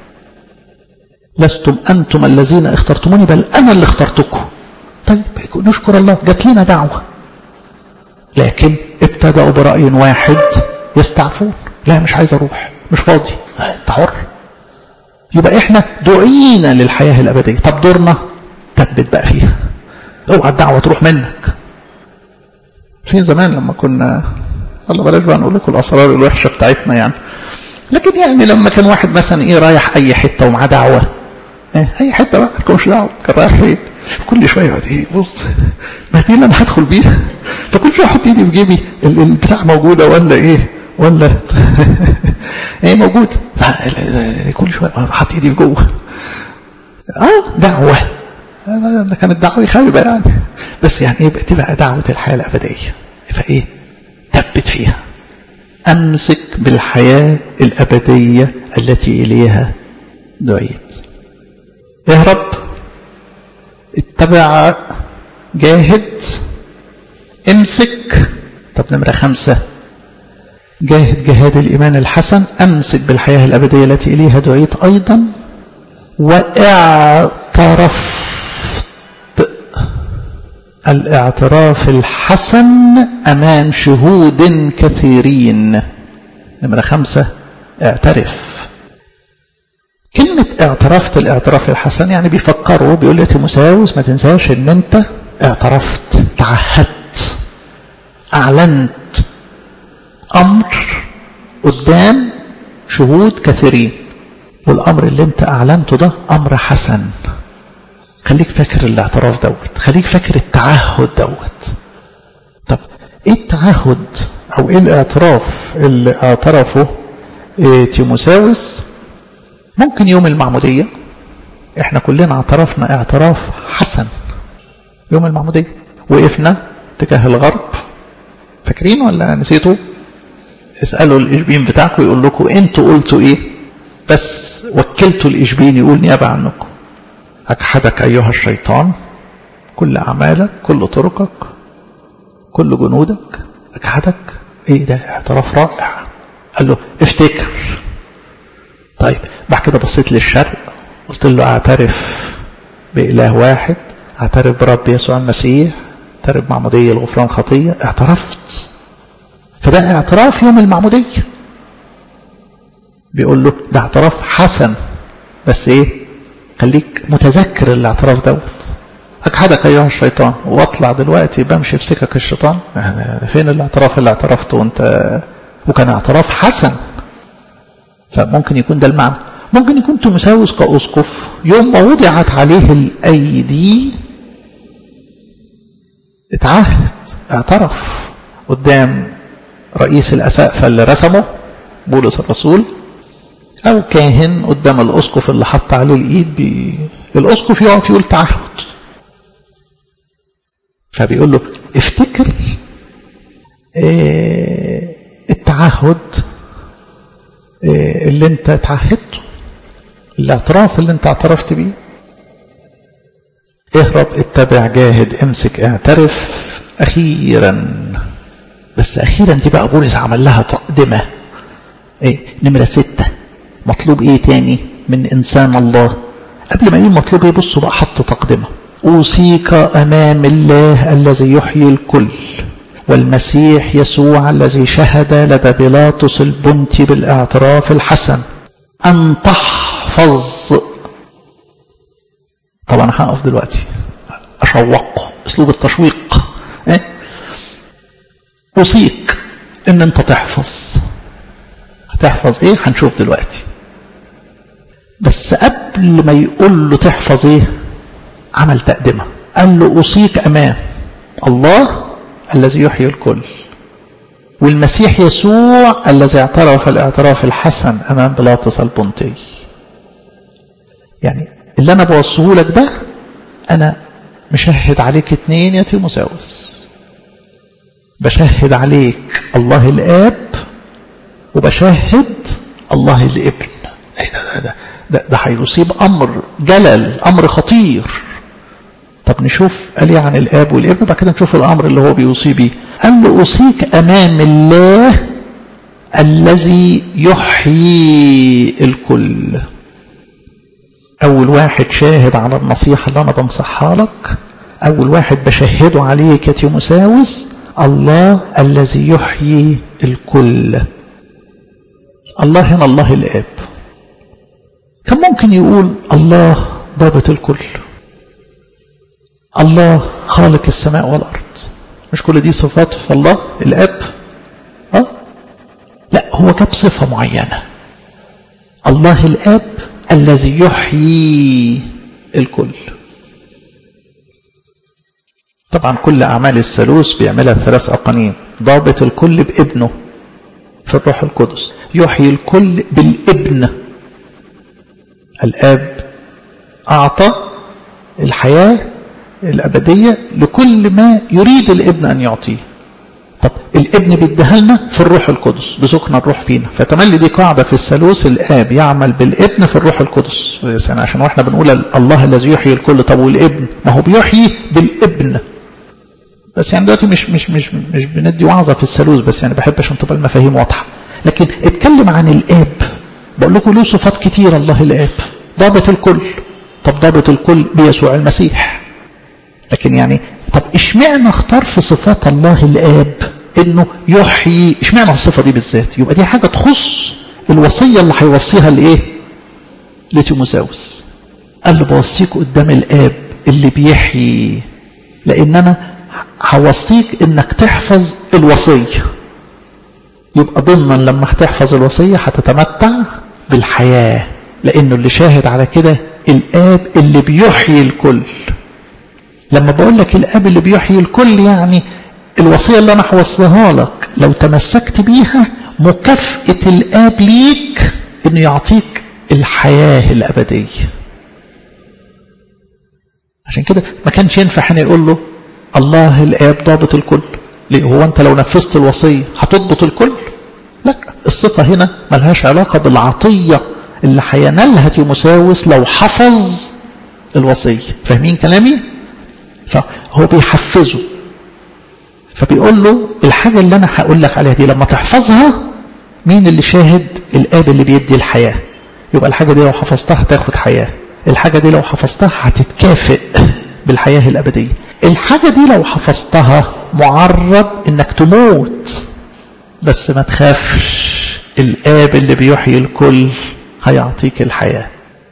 لستم أنتم الذين اخترتموني بل أنا اللي اخترتكم طيب نشكر الله جات لنا دعوة لكن ابتدأوا برأي واحد يستعفون لا مش عايز أروح مش فاضي انت حر يبقى احنا دعينا للحياة الأبدية طب دورنا تثبت بقى فيها اوعى الدعوة تروح منك في زمان لما كنا الله بلاش بقى نقول لكم الأسرار الوحشة بتاعتنا يعني لكن يعني لما كان واحد مثلا ايه رايح اي حته ومعاه دعوه إيه اي حته بقى مش دعوه كان رايح فين كل شويه يقعد ايه بص ما دي اللي انا هدخل بيها فكل شويه احط ايدي في جيبي البتاع موجوده ولا ايه ولا ايه موجود كل شويه احط ايدي في جوه اه دعوه ده كانت دعوه خايبه يعني بس يعني ايه دي بقى دعوه الحياه الابديه فايه ثبت فيها امسك بالحياه الابديه التي اليها دعيت اهرب اتبع جاهد امسك طب نمرة خمسة جاهد جهاد الإيمان الحسن أمسك بالحياة الأبدية التي إليها دعيت أيضا واعترفت الاعتراف الحسن أمام شهود كثيرين نمرة خمسة اعترف كلمة اعترفت الاعتراف الحسن يعني بيفكروا بيقول لي تيموساوس ما تنساش ان انت اعترفت تعهدت اعلنت امر قدام شهود كثيرين والامر اللي انت اعلنته ده امر حسن خليك فاكر الاعتراف دوت خليك فاكر التعهد دوت طب ايه التعهد او ايه الاعتراف اللي اعترفه إيه تيموساوس ممكن يوم المعمودية احنا كلنا اعترفنا اعتراف حسن يوم المعمودية وقفنا تجاه الغرب فاكرين ولا نسيتوا اسألوا الإشبين بتاعكم يقول لكم انتوا قلتوا ايه بس وكلتوا الإشبين يقول نيابة عنكم أجحدك أيها الشيطان كل أعمالك كل طرقك كل جنودك أجحدك ايه ده اعتراف رائع قال له افتكر طيب بعد كده بصيت للشرق قلت له اعترف بإله واحد اعترف برب يسوع المسيح اعترف معمودية الغفران خطية اعترفت فده اعتراف يوم المعمودية بيقول له ده اعتراف حسن بس ايه خليك متذكر الاعتراف دوت اجحدك ايها الشيطان واطلع دلوقتي بمشي في سكك الشيطان فين الاعتراف اللي اعترفته وانت وكان اعتراف حسن فممكن يكون ده المعنى ممكن يكون تيموساوس كأسقف يوم ما وضعت عليه الأيدي اتعهد اعترف قدام رئيس الأسقفة اللي رسمه بولس الرسول أو كاهن قدام الأسقف اللي حط عليه الإيد بي... الأسقف يقف يقول تعهد فبيقول له افتكر اه التعهد اه اللي انت تعهدته الاعتراف اللي انت اعترفت بيه اهرب اتبع جاهد امسك اعترف اخيرا بس اخيرا دي بقى بولس عمل لها تقدمه ايه نمره ستة مطلوب ايه تاني من انسان الله قبل ما يقول مطلوب ايه بصوا بقى حط تقدمه اوصيك امام الله الذي يحيي الكل والمسيح يسوع الذي شهد لدى بيلاطس البنتي بالاعتراف الحسن ان تحفظ طبعا هقف دلوقتي اشوق اسلوب التشويق إيه؟ اوصيك ان انت تحفظ هتحفظ ايه هنشوف دلوقتي بس قبل ما يقول له تحفظ ايه عمل تقدمه قال له اوصيك امام الله الذي يحيي الكل والمسيح يسوع الذي اعترف الاعتراف الحسن امام بيلاطس البنطي يعني اللي انا بوصيه لك ده انا مشهد عليك اتنين يا تيموساوس بشهد عليك الله الاب وبشهد الله الابن ايه ده ده ده ده, ده هيصيب امر جلل امر خطير طب نشوف قال ايه عن الاب والابن بعد كده نشوف الامر اللي هو بيوصي بيه قال له اوصيك امام الله الذي يحيي الكل اول واحد شاهد على النصيحه اللي انا بنصحها لك اول واحد بشهده عليك يا تيموساوس الله الذي يحيي الكل الله هنا الله الاب كان ممكن يقول الله ضابط الكل الله خالق السماء والأرض مش كل دي صفات في الله الأب أه؟ لا هو جاب صفة معينة الله الآب الذي يحيي الكل طبعا كل أعمال الثالوث بيعملها الثلاث أقانيم ضابط الكل بابنه في الروح القدس يحيي الكل بالابن الآب أعطى الحياة الأبدية لكل ما يريد الابن أن يعطيه طب الابن بيديها لنا في الروح القدس بسكن الروح فينا فتملي دي قاعدة في الثالوث الآب يعمل بالابن في الروح القدس يعني عشان واحنا بنقول الله الذي يحيي الكل طب والابن ما هو بيحيي بالابن بس يعني دلوقتي مش مش مش مش بندي وعظة في الثالوث بس يعني بحب عشان تبقى المفاهيم واضحة لكن اتكلم عن الآب بقول لكم له صفات كتير الله الآب ضابط الكل طب ضابط الكل بيسوع المسيح لكن يعني طب اشمعنى اختار في صفات الله الآب انه يحيي اشمعنى الصفة دي بالذات يبقى دي حاجة تخص الوصية اللي هيوصيها لايه لتيموساوس قال له بوصيك قدام الآب اللي بيحيي لان انا هوصيك انك تحفظ الوصية يبقى ضمنا لما هتحفظ الوصية هتتمتع بالحياة لانه اللي شاهد على كده الآب اللي بيحيي الكل لما بقول لك الاب اللي بيحيي الكل يعني الوصيه اللي انا هوصيها لك لو تمسكت بيها مكافاه الاب ليك انه يعطيك الحياه الابديه عشان كده ما كانش ينفع هنا يقول له الله الاب ضابط الكل ليه هو انت لو نفذت الوصيه هتضبط الكل لا الصفه هنا ملهاش علاقه بالعطيه اللي هينالها تيموساوس لو حفظ الوصيه فاهمين كلامي فهو بيحفزه فبيقول له الحاجة اللي أنا هقول لك عليها دي لما تحفظها مين اللي شاهد الآب اللي بيدي الحياة يبقى الحاجة دي لو حفظتها تاخد حياة الحاجة دي لو حفظتها هتتكافئ بالحياة الأبدية الحاجة دي لو حفظتها معرض انك تموت بس ما تخافش الآب اللي بيحيي الكل هيعطيك الحياة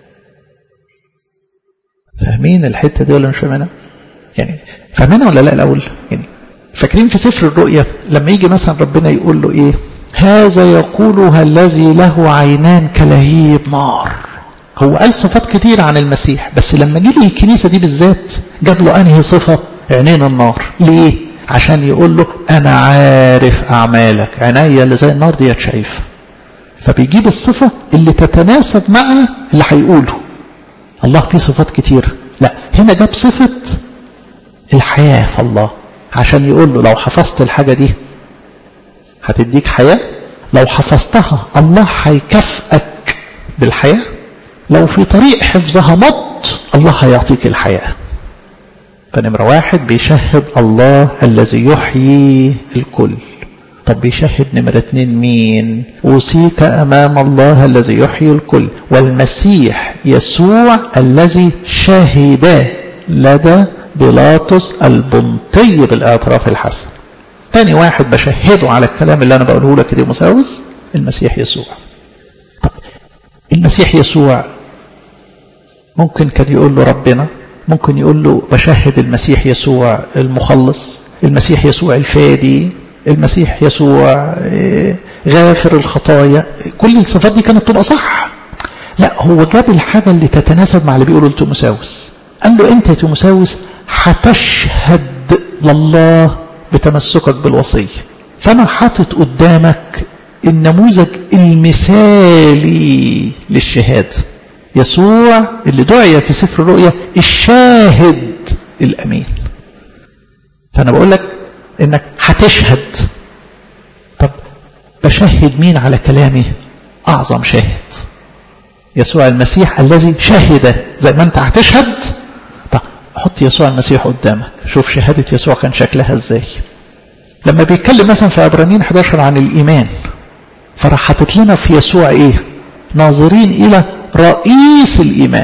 فاهمين الحتة دي ولا مش فاهمينها يعني فاهمينها ولا لا الأول يعني فاكرين في سفر الرؤيا لما يجي مثلا ربنا يقول له ايه هذا يقولها الذي له عينان كلهيب نار هو قال صفات كتير عن المسيح بس لما جه له الكنيسة دي بالذات جاب له أنهي صفة عينين النار ليه عشان يقول له أنا عارف أعمالك عينيا اللي زي النار ديت شايفة فبيجيب الصفة اللي تتناسب مع اللي هيقوله الله فيه صفات كتير لا هنا جاب صفة الحياة في الله عشان يقول له لو حفظت الحاجة دي هتديك حياة لو حفظتها الله هيكافئك بالحياة لو في طريق حفظها مت الله هيعطيك الحياة فنمرة واحد بيشهد الله الذي يحيي الكل طب بيشهد نمرة اتنين مين أوصيك أمام الله الذي يحيي الكل والمسيح يسوع الذي شهد لدى بيلاطس البنطي بالاعتراف الحسن تاني واحد بشهده على الكلام اللي انا بقوله لك دي مساوس المسيح يسوع طب المسيح يسوع ممكن كان يقول له ربنا ممكن يقول له بشهد المسيح يسوع المخلص المسيح يسوع الفادي المسيح يسوع غافر الخطايا كل الصفات دي كانت تبقى صح لا هو جاب الحاجة اللي تتناسب مع اللي بيقوله لتيموساوس قال له انت يا تيموساوس هتشهد لله بتمسكك بالوصية فأنا حاطط قدامك النموذج المثالي للشهادة يسوع اللي دعي في سفر الرؤيا الشاهد الأمين فأنا بقول لك إنك هتشهد طب بشهد مين على كلامي أعظم شاهد يسوع المسيح الذي شهد زي ما أنت هتشهد طب حط يسوع المسيح قدامك شوف شهادة يسوع كان شكلها ازاي لما بيتكلم مثلا في عبرانيين 11 عن الإيمان فراح حاطط لنا في يسوع ايه ناظرين إلى رئيس الإيمان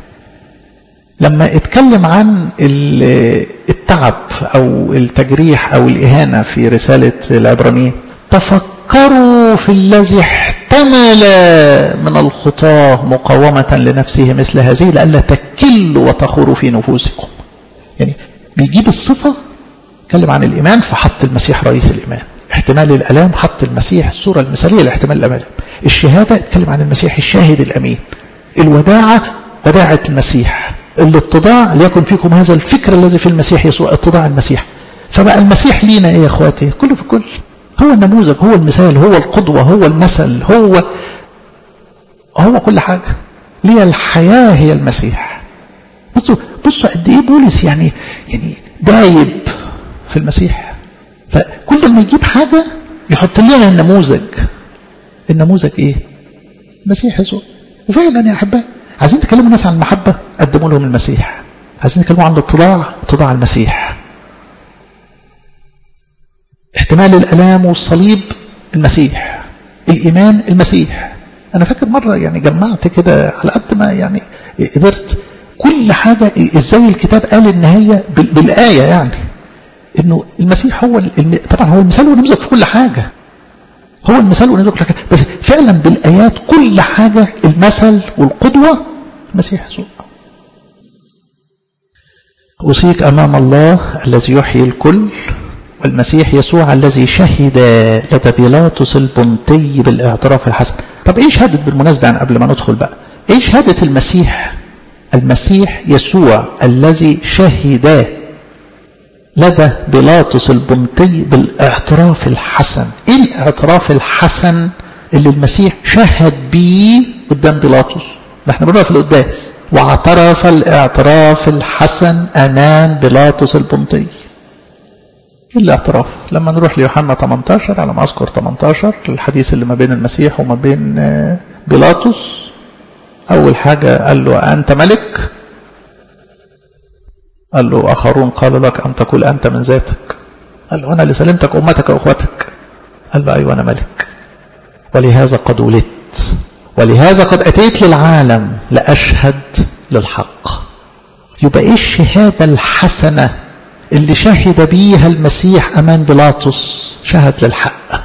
لما اتكلم عن التعب أو التجريح أو الإهانة في رسالة العبرانيين تفكروا في الذي احتمل من الخطاه مقاومة لنفسه مثل هذه لئلا تكلوا وتخوروا في نفوسكم يعني بيجيب الصفة اتكلم عن الإيمان فحط المسيح رئيس الإيمان احتمال الالام حط المسيح الصوره المثاليه لاحتمال الالام الشهاده اتكلم عن المسيح الشاهد الامين الوداعه وداعه المسيح الاتضاع ليكن فيكم هذا الفكر الذي في المسيح يسوع اتضاع المسيح فبقى المسيح لينا ايه يا اخواتي كله في كل هو النموذج هو المثال هو القدوة هو المثل هو هو كل حاجة ليه الحياة هي المسيح بصوا بصوا قد ايه بولس يعني يعني دايب في المسيح فكل ما يجيب حاجة يحط لنا النموذج النموذج ايه المسيح يسوع وفعلا يا احبائي عايزين تكلموا الناس عن المحبة قدموا لهم المسيح عايزين تكلموا عن الاتضاع اتضاع المسيح احتمال الالام والصليب المسيح الايمان المسيح انا فاكر مرة يعني جمعت كده على قد ما يعني قدرت كل حاجة ازاي الكتاب قال ان هي بالاية يعني انه المسيح هو الم... طبعا هو المثال والنموذج في كل حاجة هو المثال والنموذج في كل حاجة بس فعلا بالايات كل حاجة المثل والقدوة المسيح يسوع أوصيك أمام الله الذي يحيي الكل والمسيح يسوع الذي شهد لدى بيلاطس البنطي بالاعتراف الحسن طب ايه شهادة بالمناسبة يعني قبل ما ندخل بقى ايه شهادة المسيح المسيح يسوع الذي شهد لدى بيلاطس البنطي بالاعتراف الحسن ايه الاعتراف الحسن اللي المسيح شهد بيه قدام بيلاطس ده احنا بنقرا في القداس واعترف الاعتراف الحسن امام بيلاطس البنطي الاعتراف لما نروح ليوحنا 18 على ما اذكر 18 الحديث اللي ما بين المسيح وما بين بيلاطس اول حاجه قال له انت ملك قال له اخرون قالوا لك ان تقول انت من ذاتك قال له انا اللي سلمتك امتك واخوتك قال له ايوه انا ملك ولهذا قد ولدت ولهذا قد اتيت للعالم لاشهد للحق يبقى ايه الشهاده الحسنه اللي شهد بيها المسيح أمام بيلاطس شهد للحق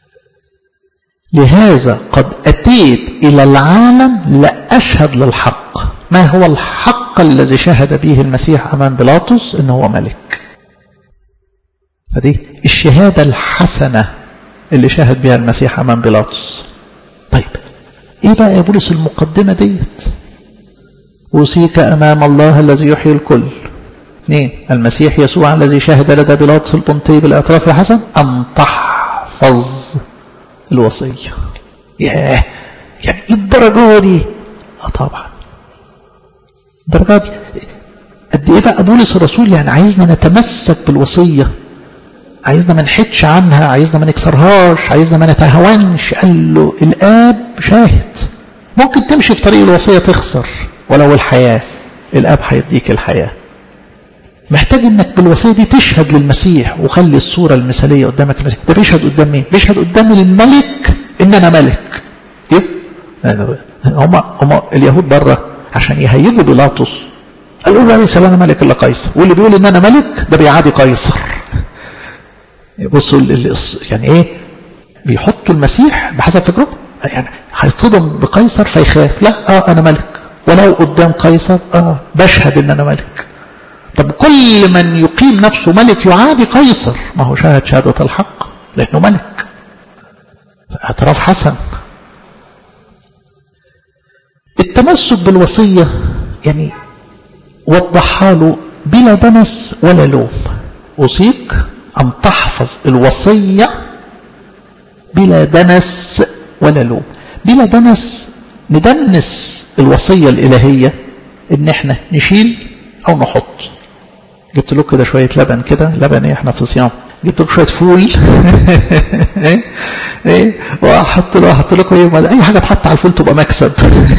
لهذا قد أتيت إلى العالم لأشهد للحق ما هو الحق الذي شهد به المسيح أمام بيلاطس إنه هو ملك فدي الشهادة الحسنة اللي شهد بها المسيح أمام بيلاطس طيب إيه بقى يا بولس المقدمة ديت أوصيك أمام الله الذي يحيي الكل اثنين المسيح يسوع الذي شهد لدى بيلاطس البنطي بالاعتراف الحسن أن تحفظ الوصية ياه يعني للدرجة دي اه طبعا الدرجة دي قد ايه بقى بولس الرسول يعني عايزنا نتمسك بالوصية عايزنا ما نحدش عنها عايزنا ما نكسرهاش عايزنا ما نتهاونش قال له الاب شاهد ممكن تمشي في طريق الوصية تخسر ولو الحياة الاب هيديك الحياه محتاج انك بالوصيه دي تشهد للمسيح وخلي الصوره المثاليه قدامك المسيح ده بيشهد قدام مين بيشهد قدام الملك ان انا ملك ايه هم هم اليهود بره عشان يهيجوا بيلاطس قالوا له ليس لنا ملك الا قيصر واللي بيقول ان انا ملك ده بيعادي قيصر بصوا يعني ايه بيحطوا المسيح بحسب فكرهم يعني هيتصدم بقيصر فيخاف لا اه انا ملك ولو قدام قيصر اه بشهد ان انا ملك طب كل من يقيم نفسه ملك يعادي قيصر ما هو شاهد شهادة الحق لأنه ملك اعتراف حسن التمسك بالوصية يعني وضحها له بلا دنس ولا لوم أوصيك أن تحفظ الوصية بلا دنس ولا لوم بلا دنس ندنس الوصية الإلهية إن احنا نشيل أو نحط جبت له كده شوية لبن كده لبن ايه احنا في صيام جبت له شوية فول ايه ايه واحط له احط لكم ايه اي حاجة تحط على الفول تبقى مكسب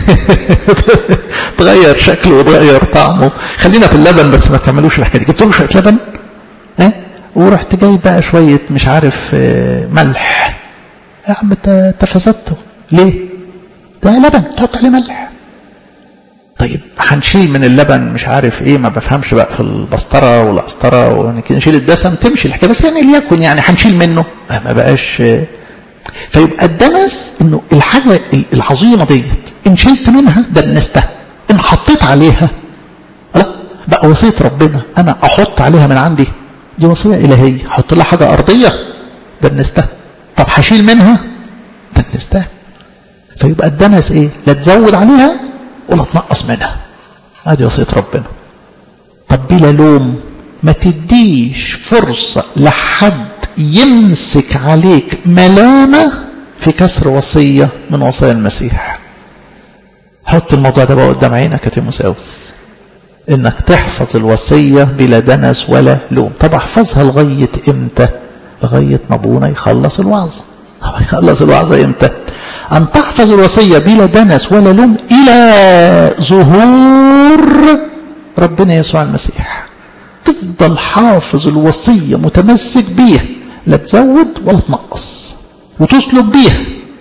تغير شكله وتغير طعمه خلينا في اللبن بس ما تعملوش الحكاية دي جبت له شوية لبن ايه ورحت جاي بقى شوية مش عارف ملح يا عم انت فسدته ليه ده لبن تحط عليه ملح طيب هنشيل من اللبن مش عارف ايه ما بفهمش بقى في البسطرة والقسطرة ونشيل الدسم تمشي الحكاية بس يعني ليكن يعني هنشيل منه ما بقاش فيبقى الدنس انه الحاجة العظيمة ديت ان شلت منها دنستها ان حطيت عليها لا بقى وصية ربنا انا احط عليها من عندي دي وصية الهية احط لها حاجة ارضية دنستها طب هشيل منها دنستها فيبقى الدنس ايه لا تزود عليها ولا تنقص منها ادي وصيه ربنا طب بلا لوم ما تديش فرصة لحد يمسك عليك ملامة في كسر وصية من وصايا المسيح حط الموضوع ده بقى قدام عينك يا تيموساوس انك تحفظ الوصية بلا دنس ولا لوم طب احفظها لغاية امتى لغاية ما ابونا يخلص الوعظة طب يخلص الوعظة امتى ان تحفظ الوصية بلا دنس ولا لوم الى ظهور ربنا يسوع المسيح تفضل حافظ الوصية متمسك بيها لا تزود ولا تنقص وتسلك بيها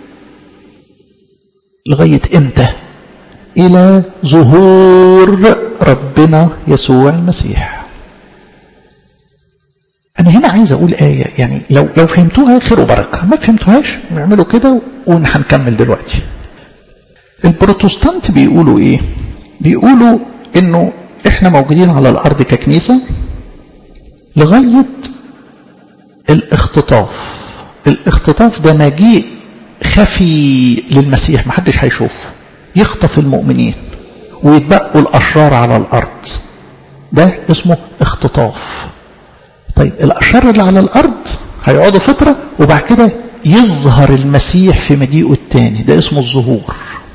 لغاية امتى الى ظهور ربنا يسوع المسيح انا هنا عايز اقول آية يعني لو, لو فهمتوها خير وبركة ما فهمتوهاش نعملوا كده وهنكمل دلوقتي البروتستانت بيقولوا ايه بيقولوا انه احنا موجودين على الارض ككنيسة لغاية الاختطاف الاختطاف ده مجيء خفي للمسيح محدش هيشوفه يخطف المؤمنين ويتبقوا الأشرار على الأرض ده اسمه اختطاف طيب الأشرار اللي على الأرض هيقعدوا فترة وبعد كده يظهر المسيح في مجيئه الثاني ده اسمه الظهور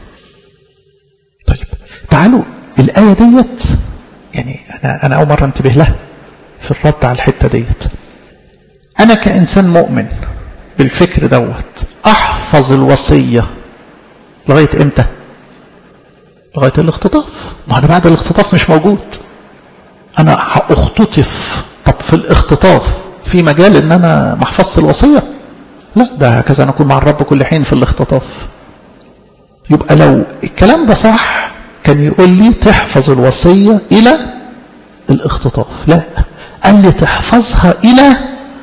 طيب تعالوا الآية ديت يعني أنا, أنا أول مرة انتبه لها في الرد على الحتة ديت أنا كإنسان مؤمن بالفكر دوت أحفظ الوصية لغاية إمتى لغاية الاختطاف ما أنا بعد الاختطاف مش موجود أنا هأختطف طب في الاختطاف في مجال إن أنا ما احفظش الوصية لا ده هكذا نكون مع الرب كل حين في الاختطاف يبقى لو الكلام ده صح كان يقول لي تحفظ الوصية إلى الاختطاف لا قال لي تحفظها إلى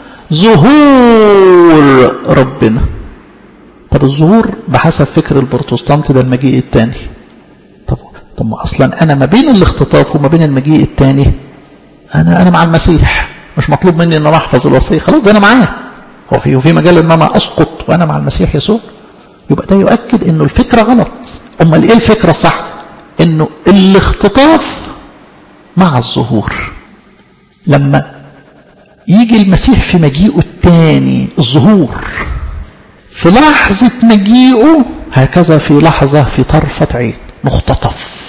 ظهور ربنا طب الظهور بحسب فكر البروتستانت ده المجيء الثاني طب طب ما اصلا انا ما بين الاختطاف وما بين المجيء الثاني انا انا مع المسيح مش مطلوب مني ان انا احفظ الوصيه خلاص ده انا معاه هو في في مجال ان انا اسقط وانا مع المسيح يسوع يبقى ده يؤكد انه الفكره غلط امال ايه الفكره الصح انه الاختطاف مع الظهور لما يجي المسيح في مجيئه الثاني الظهور في لحظة مجيئه هكذا في لحظة في طرفة عين مختطف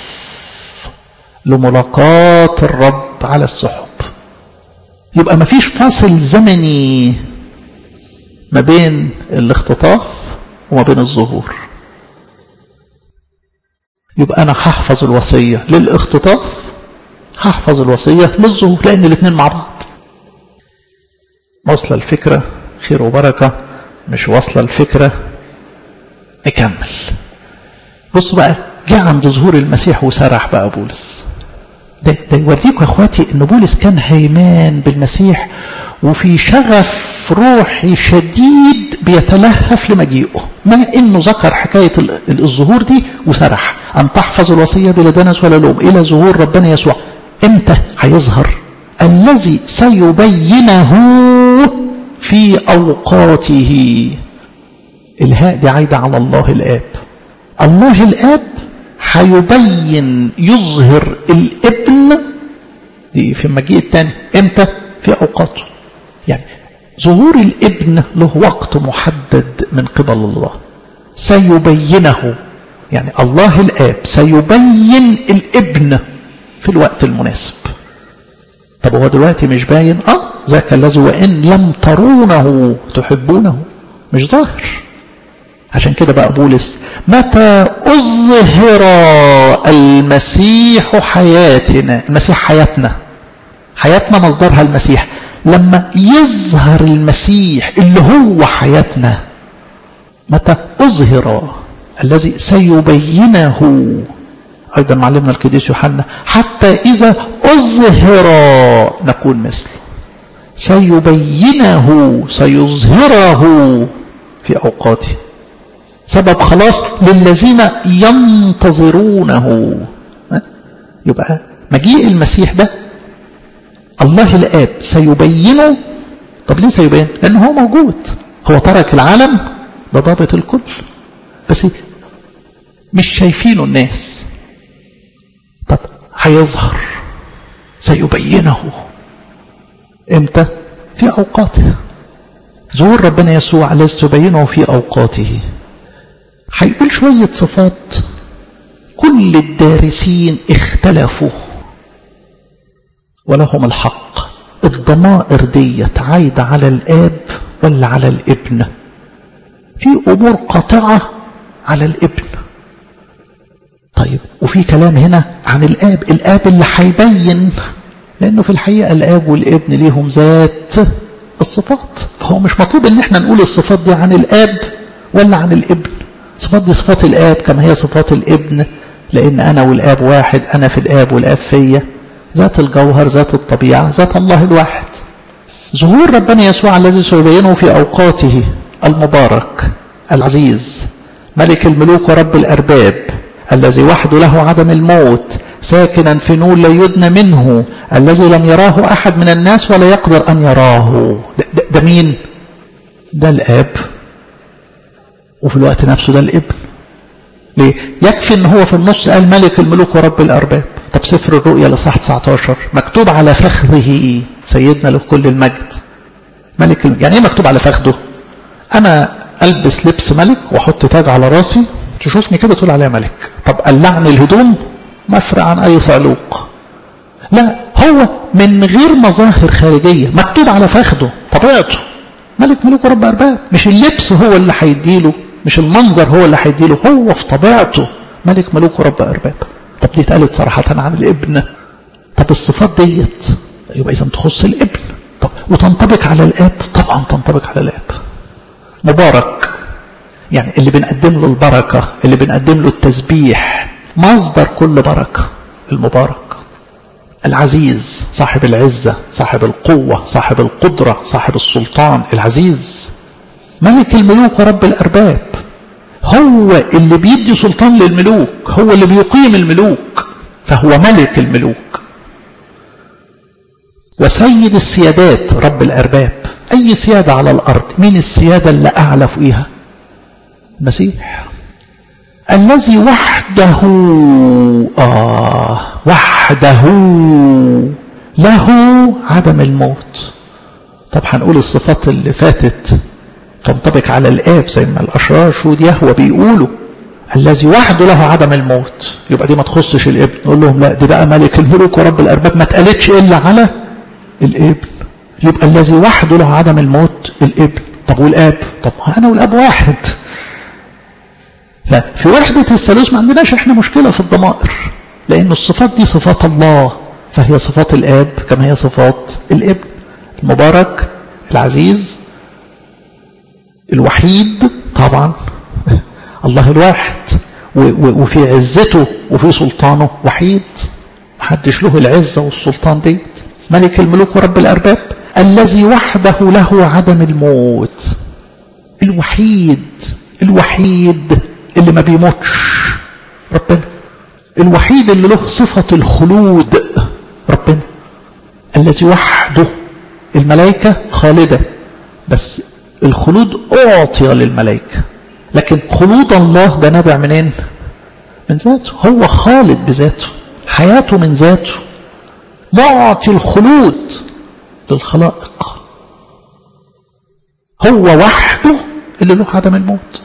لملاقاة الرب على السحب يبقى ما فيش فاصل زمني ما بين الاختطاف وما بين الظهور يبقى أنا هحفظ الوصية للاختطاف هحفظ الوصية للظهور لأن الاثنين مع بعض واصلة الفكرة خير وبركة مش واصلة الفكرة نكمل بصوا بقى جه عند ظهور المسيح وسرح بقى بولس ده, ده يوريكم يا اخواتي ان بولس كان هيمان بالمسيح وفي شغف روحي شديد بيتلهف لمجيئه مع انه ذكر حكاية الظهور دي وسرح ان تحفظ الوصية بلا دنس ولا لوم الى ظهور ربنا يسوع امتى هيظهر الذي سيبينه في أوقاته الهاء دي عايدة على الله الآب الله الآب هيبين يظهر الابن دي في المجيء الثاني امتى في أوقاته يعني ظهور الابن له وقت محدد من قبل الله سيبينه يعني الله الآب سيبين الابن في الوقت المناسب طب هو دلوقتي مش باين اه ذاك الذي وان لم ترونه تحبونه مش ظاهر عشان كده بقى بولس متى اظهر المسيح حياتنا المسيح حياتنا حياتنا مصدرها المسيح لما يظهر المسيح اللي هو حياتنا متى اظهر الذي سيبينه أيضا معلمنا القديس يوحنا حتى إذا أظهر نكون مثله سيبينه سيظهره في أوقاته سبب خلاص للذين ينتظرونه يبقى مجيء المسيح ده الله الآب سيبينه طب ليه سيبين لان هو موجود هو ترك العالم ده ضابط الكل بس مش شايفينه الناس طب هيظهر سيبينه امتى في اوقاته ظهور ربنا يسوع الذي تبينه في اوقاته هيقول شويه صفات كل الدارسين اختلفوا ولهم الحق الضمائر ديت عايدة على الآب ولا على الابن في أمور قاطعة على الابن طيب وفي كلام هنا عن الآب الآب اللي هيبين لأنه في الحقيقة الآب والابن ليهم ذات الصفات فهو مش مطلوب ان احنا نقول الصفات دي عن الآب ولا عن الابن صفات دي صفات الآب كما هي صفات الابن لأن أنا والآب واحد أنا في الآب والآب فيا ذات الجوهر ذات الطبيعة ذات الله الواحد ظهور ربنا يسوع الذي سيبينه في أوقاته المبارك العزيز ملك الملوك ورب الأرباب الذي وحده له عدم الموت ساكنا في نور لا يدنى منه الذي لم يراه أحد من الناس ولا يقدر أن يراه ده, ده, ده مين ده الآب وفي الوقت نفسه ده الابن ليه يكفي ان هو في النص قال ملك الملوك ورب الأرباب طب سفر الرؤيا لصح 19 مكتوب على فخذه سيدنا له كل المجد ملك الم... يعني ايه مكتوب على فخذه انا البس لبس ملك واحط تاج على راسي تشوفني كده تقول عليا ملك طب قلعني الهدوم مفرع عن اي صعلوق لا هو من غير مظاهر خارجيه مكتوب على فخذه طبيعته ملك ملوك ورب ارباب مش اللبس هو اللي هيديله مش المنظر هو اللي هيديله هو في طبيعته ملك ملوك ورب ارباب طب دي اتقالت صراحة عن الابن طب الصفات ديت يبقى إذا تخص الابن طب وتنطبق على الآب طبعا تنطبق على الآب مبارك يعني اللي بنقدم له البركة اللي بنقدم له التسبيح مصدر كل بركة المبارك العزيز صاحب العزة صاحب القوة صاحب القدرة صاحب السلطان العزيز ملك الملوك ورب الأرباب هو اللي بيدي سلطان للملوك هو اللي بيقيم الملوك فهو ملك الملوك وسيد السيادات رب الأرباب أي سيادة على الأرض مين السيادة اللي أعلى فوقيها المسيح الذي وحده آه وحده له عدم الموت طب هنقول الصفات اللي فاتت تنطبق على الآب زي ما الأشرار شهود يهوى بيقولوا الذي وحده له عدم الموت يبقى دي ما تخصش الابن نقول لهم لا دي بقى ملك الملوك ورب الأرباب ما اتقالتش إلا على الابن يبقى الذي وحده له عدم الموت الابن طب والآب طب أنا والآب واحد ففي وحدة الثالوث ما عندناش احنا مشكلة في الضمائر لأن الصفات دي صفات الله فهي صفات الآب كما هي صفات الابن المبارك العزيز الوحيد طبعا الله الواحد وفي عزته وفي سلطانه وحيد محدش له العزة والسلطان ديت ملك الملوك ورب الأرباب الذي وحده له عدم الموت الوحيد الوحيد اللي ما بيموتش ربنا الوحيد اللي له صفة الخلود ربنا الذي وحده الملائكة خالدة بس الخلود أعطي للملائكة لكن خلود الله ده نابع منين من ذاته هو خالد بذاته حياته من ذاته معطي الخلود للخلائق هو وحده اللي له عدم الموت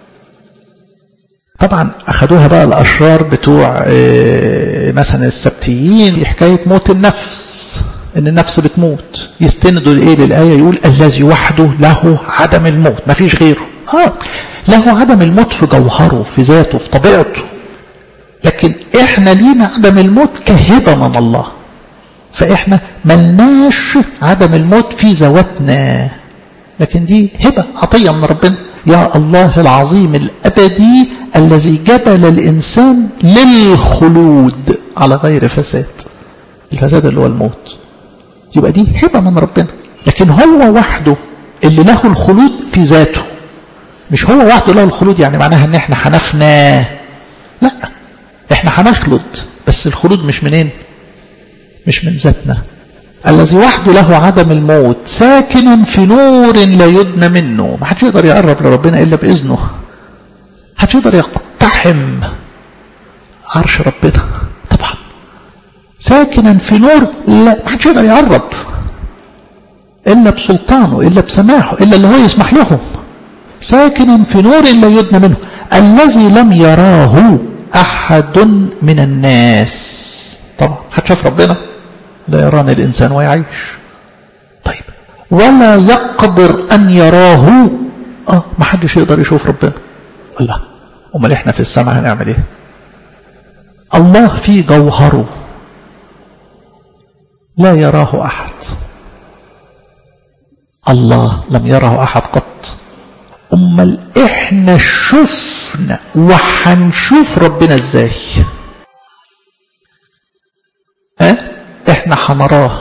طبعا أخذوها بقى الأشرار بتوع مثلا السبتيين حكاية موت النفس ان النفس بتموت يستندوا لايه للايه يقول الذي وحده له عدم الموت ما فيش غيره اه له عدم الموت في جوهره في ذاته في طبيعته لكن احنا لينا عدم الموت كهبه من الله فاحنا ملناش عدم الموت في ذواتنا لكن دي هبه عطيه من ربنا يا الله العظيم الابدي الذي جبل الانسان للخلود على غير فساد الفساد اللي هو الموت يبقى دي هبة من ربنا لكن هو وحده اللي له الخلود في ذاته مش هو وحده له الخلود يعني معناها ان احنا هنفنى لا احنا هنخلد بس الخلود مش منين مش من ذاتنا الذي وحده له عدم الموت ساكن في نور لا يدنى منه ما حدش يقدر يقرب لربنا إلا بإذنه حدش يقدر يقتحم عرش ربنا طبعا ساكنا في نور لا ما حدش يقدر يقرب إلا بسلطانه إلا بسماحه إلا اللي هو يسمح لهم ساكنا في نور لا يدنى منه الذي لم يراه أحد من الناس طبعا حد شاف ربنا لا يراني الإنسان ويعيش طيب ولا يقدر أن يراه آه ما حدش يقدر يشوف ربنا لا أمال إحنا في السماء هنعمل إيه الله في جوهره لا يراه أحد الله لم يره أحد قط أمال إحنا شفنا وحنشوف ربنا إزاي ها إحنا حنراه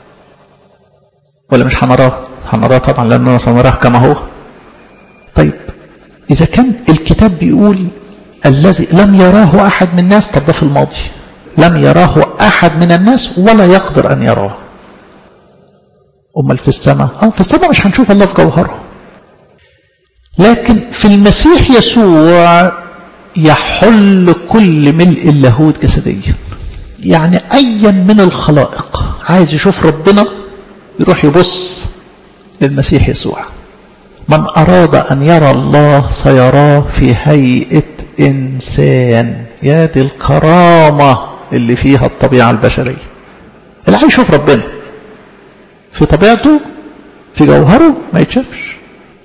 ولا مش حنراه حنراه طبعا لأننا سنراه كما هو طيب إذا كان الكتاب بيقول الذي لم يراه أحد من الناس طب ده في الماضي لم يراه أحد من الناس ولا يقدر أن يراه أمال في السماء آه في السماء مش هنشوف الله في جوهره لكن في المسيح يسوع يحل كل ملء اللاهوت جسديا يعني أيا من الخلائق عايز يشوف ربنا يروح يبص للمسيح يسوع من أراد أن يرى الله سيراه في هيئة إنسان يا دي الكرامة اللي فيها الطبيعة البشرية اللي عايز يشوف ربنا في طبيعته في جوهره ما يتشافش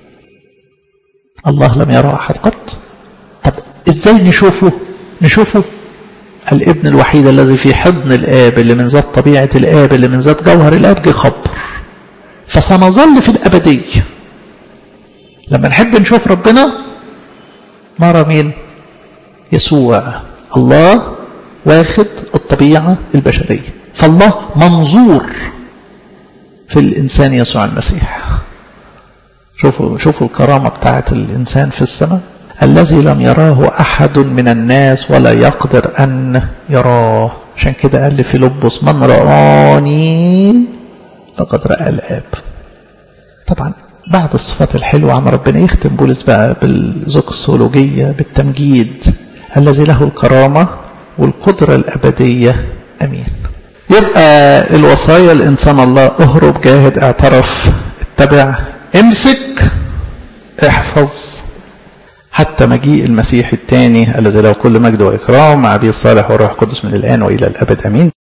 الله لم يرى أحد قط طب إزاي نشوفه نشوفه الابن الوحيد الذي في حضن الآب اللي من ذات طبيعة الآب اللي من ذات جوهر الآب جه خبر فسنظل في الأبدية لما نحب نشوف ربنا نرى مين يسوع الله واخد الطبيعة البشرية فالله منظور في الإنسان يسوع المسيح شوفوا شوفوا الكرامة بتاعت الإنسان في السماء الذي لم يراه أحد من الناس ولا يقدر أن يراه عشان كده قال لفيلبس من رآني فقد رأى الآب طبعا بعد الصفات الحلوة عن ربنا يختم بولس بقى بالزوكسولوجية بالتمجيد الذي له الكرامة والقدرة الأبدية أمين يبقى الوصايا الإنسان الله اهرب جاهد اعترف اتبع امسك احفظ حتى مجيء المسيح الثاني الذي له كل مجد وإكرام مع أبي الصالح والروح القدس من الآن وإلى الأبد أمين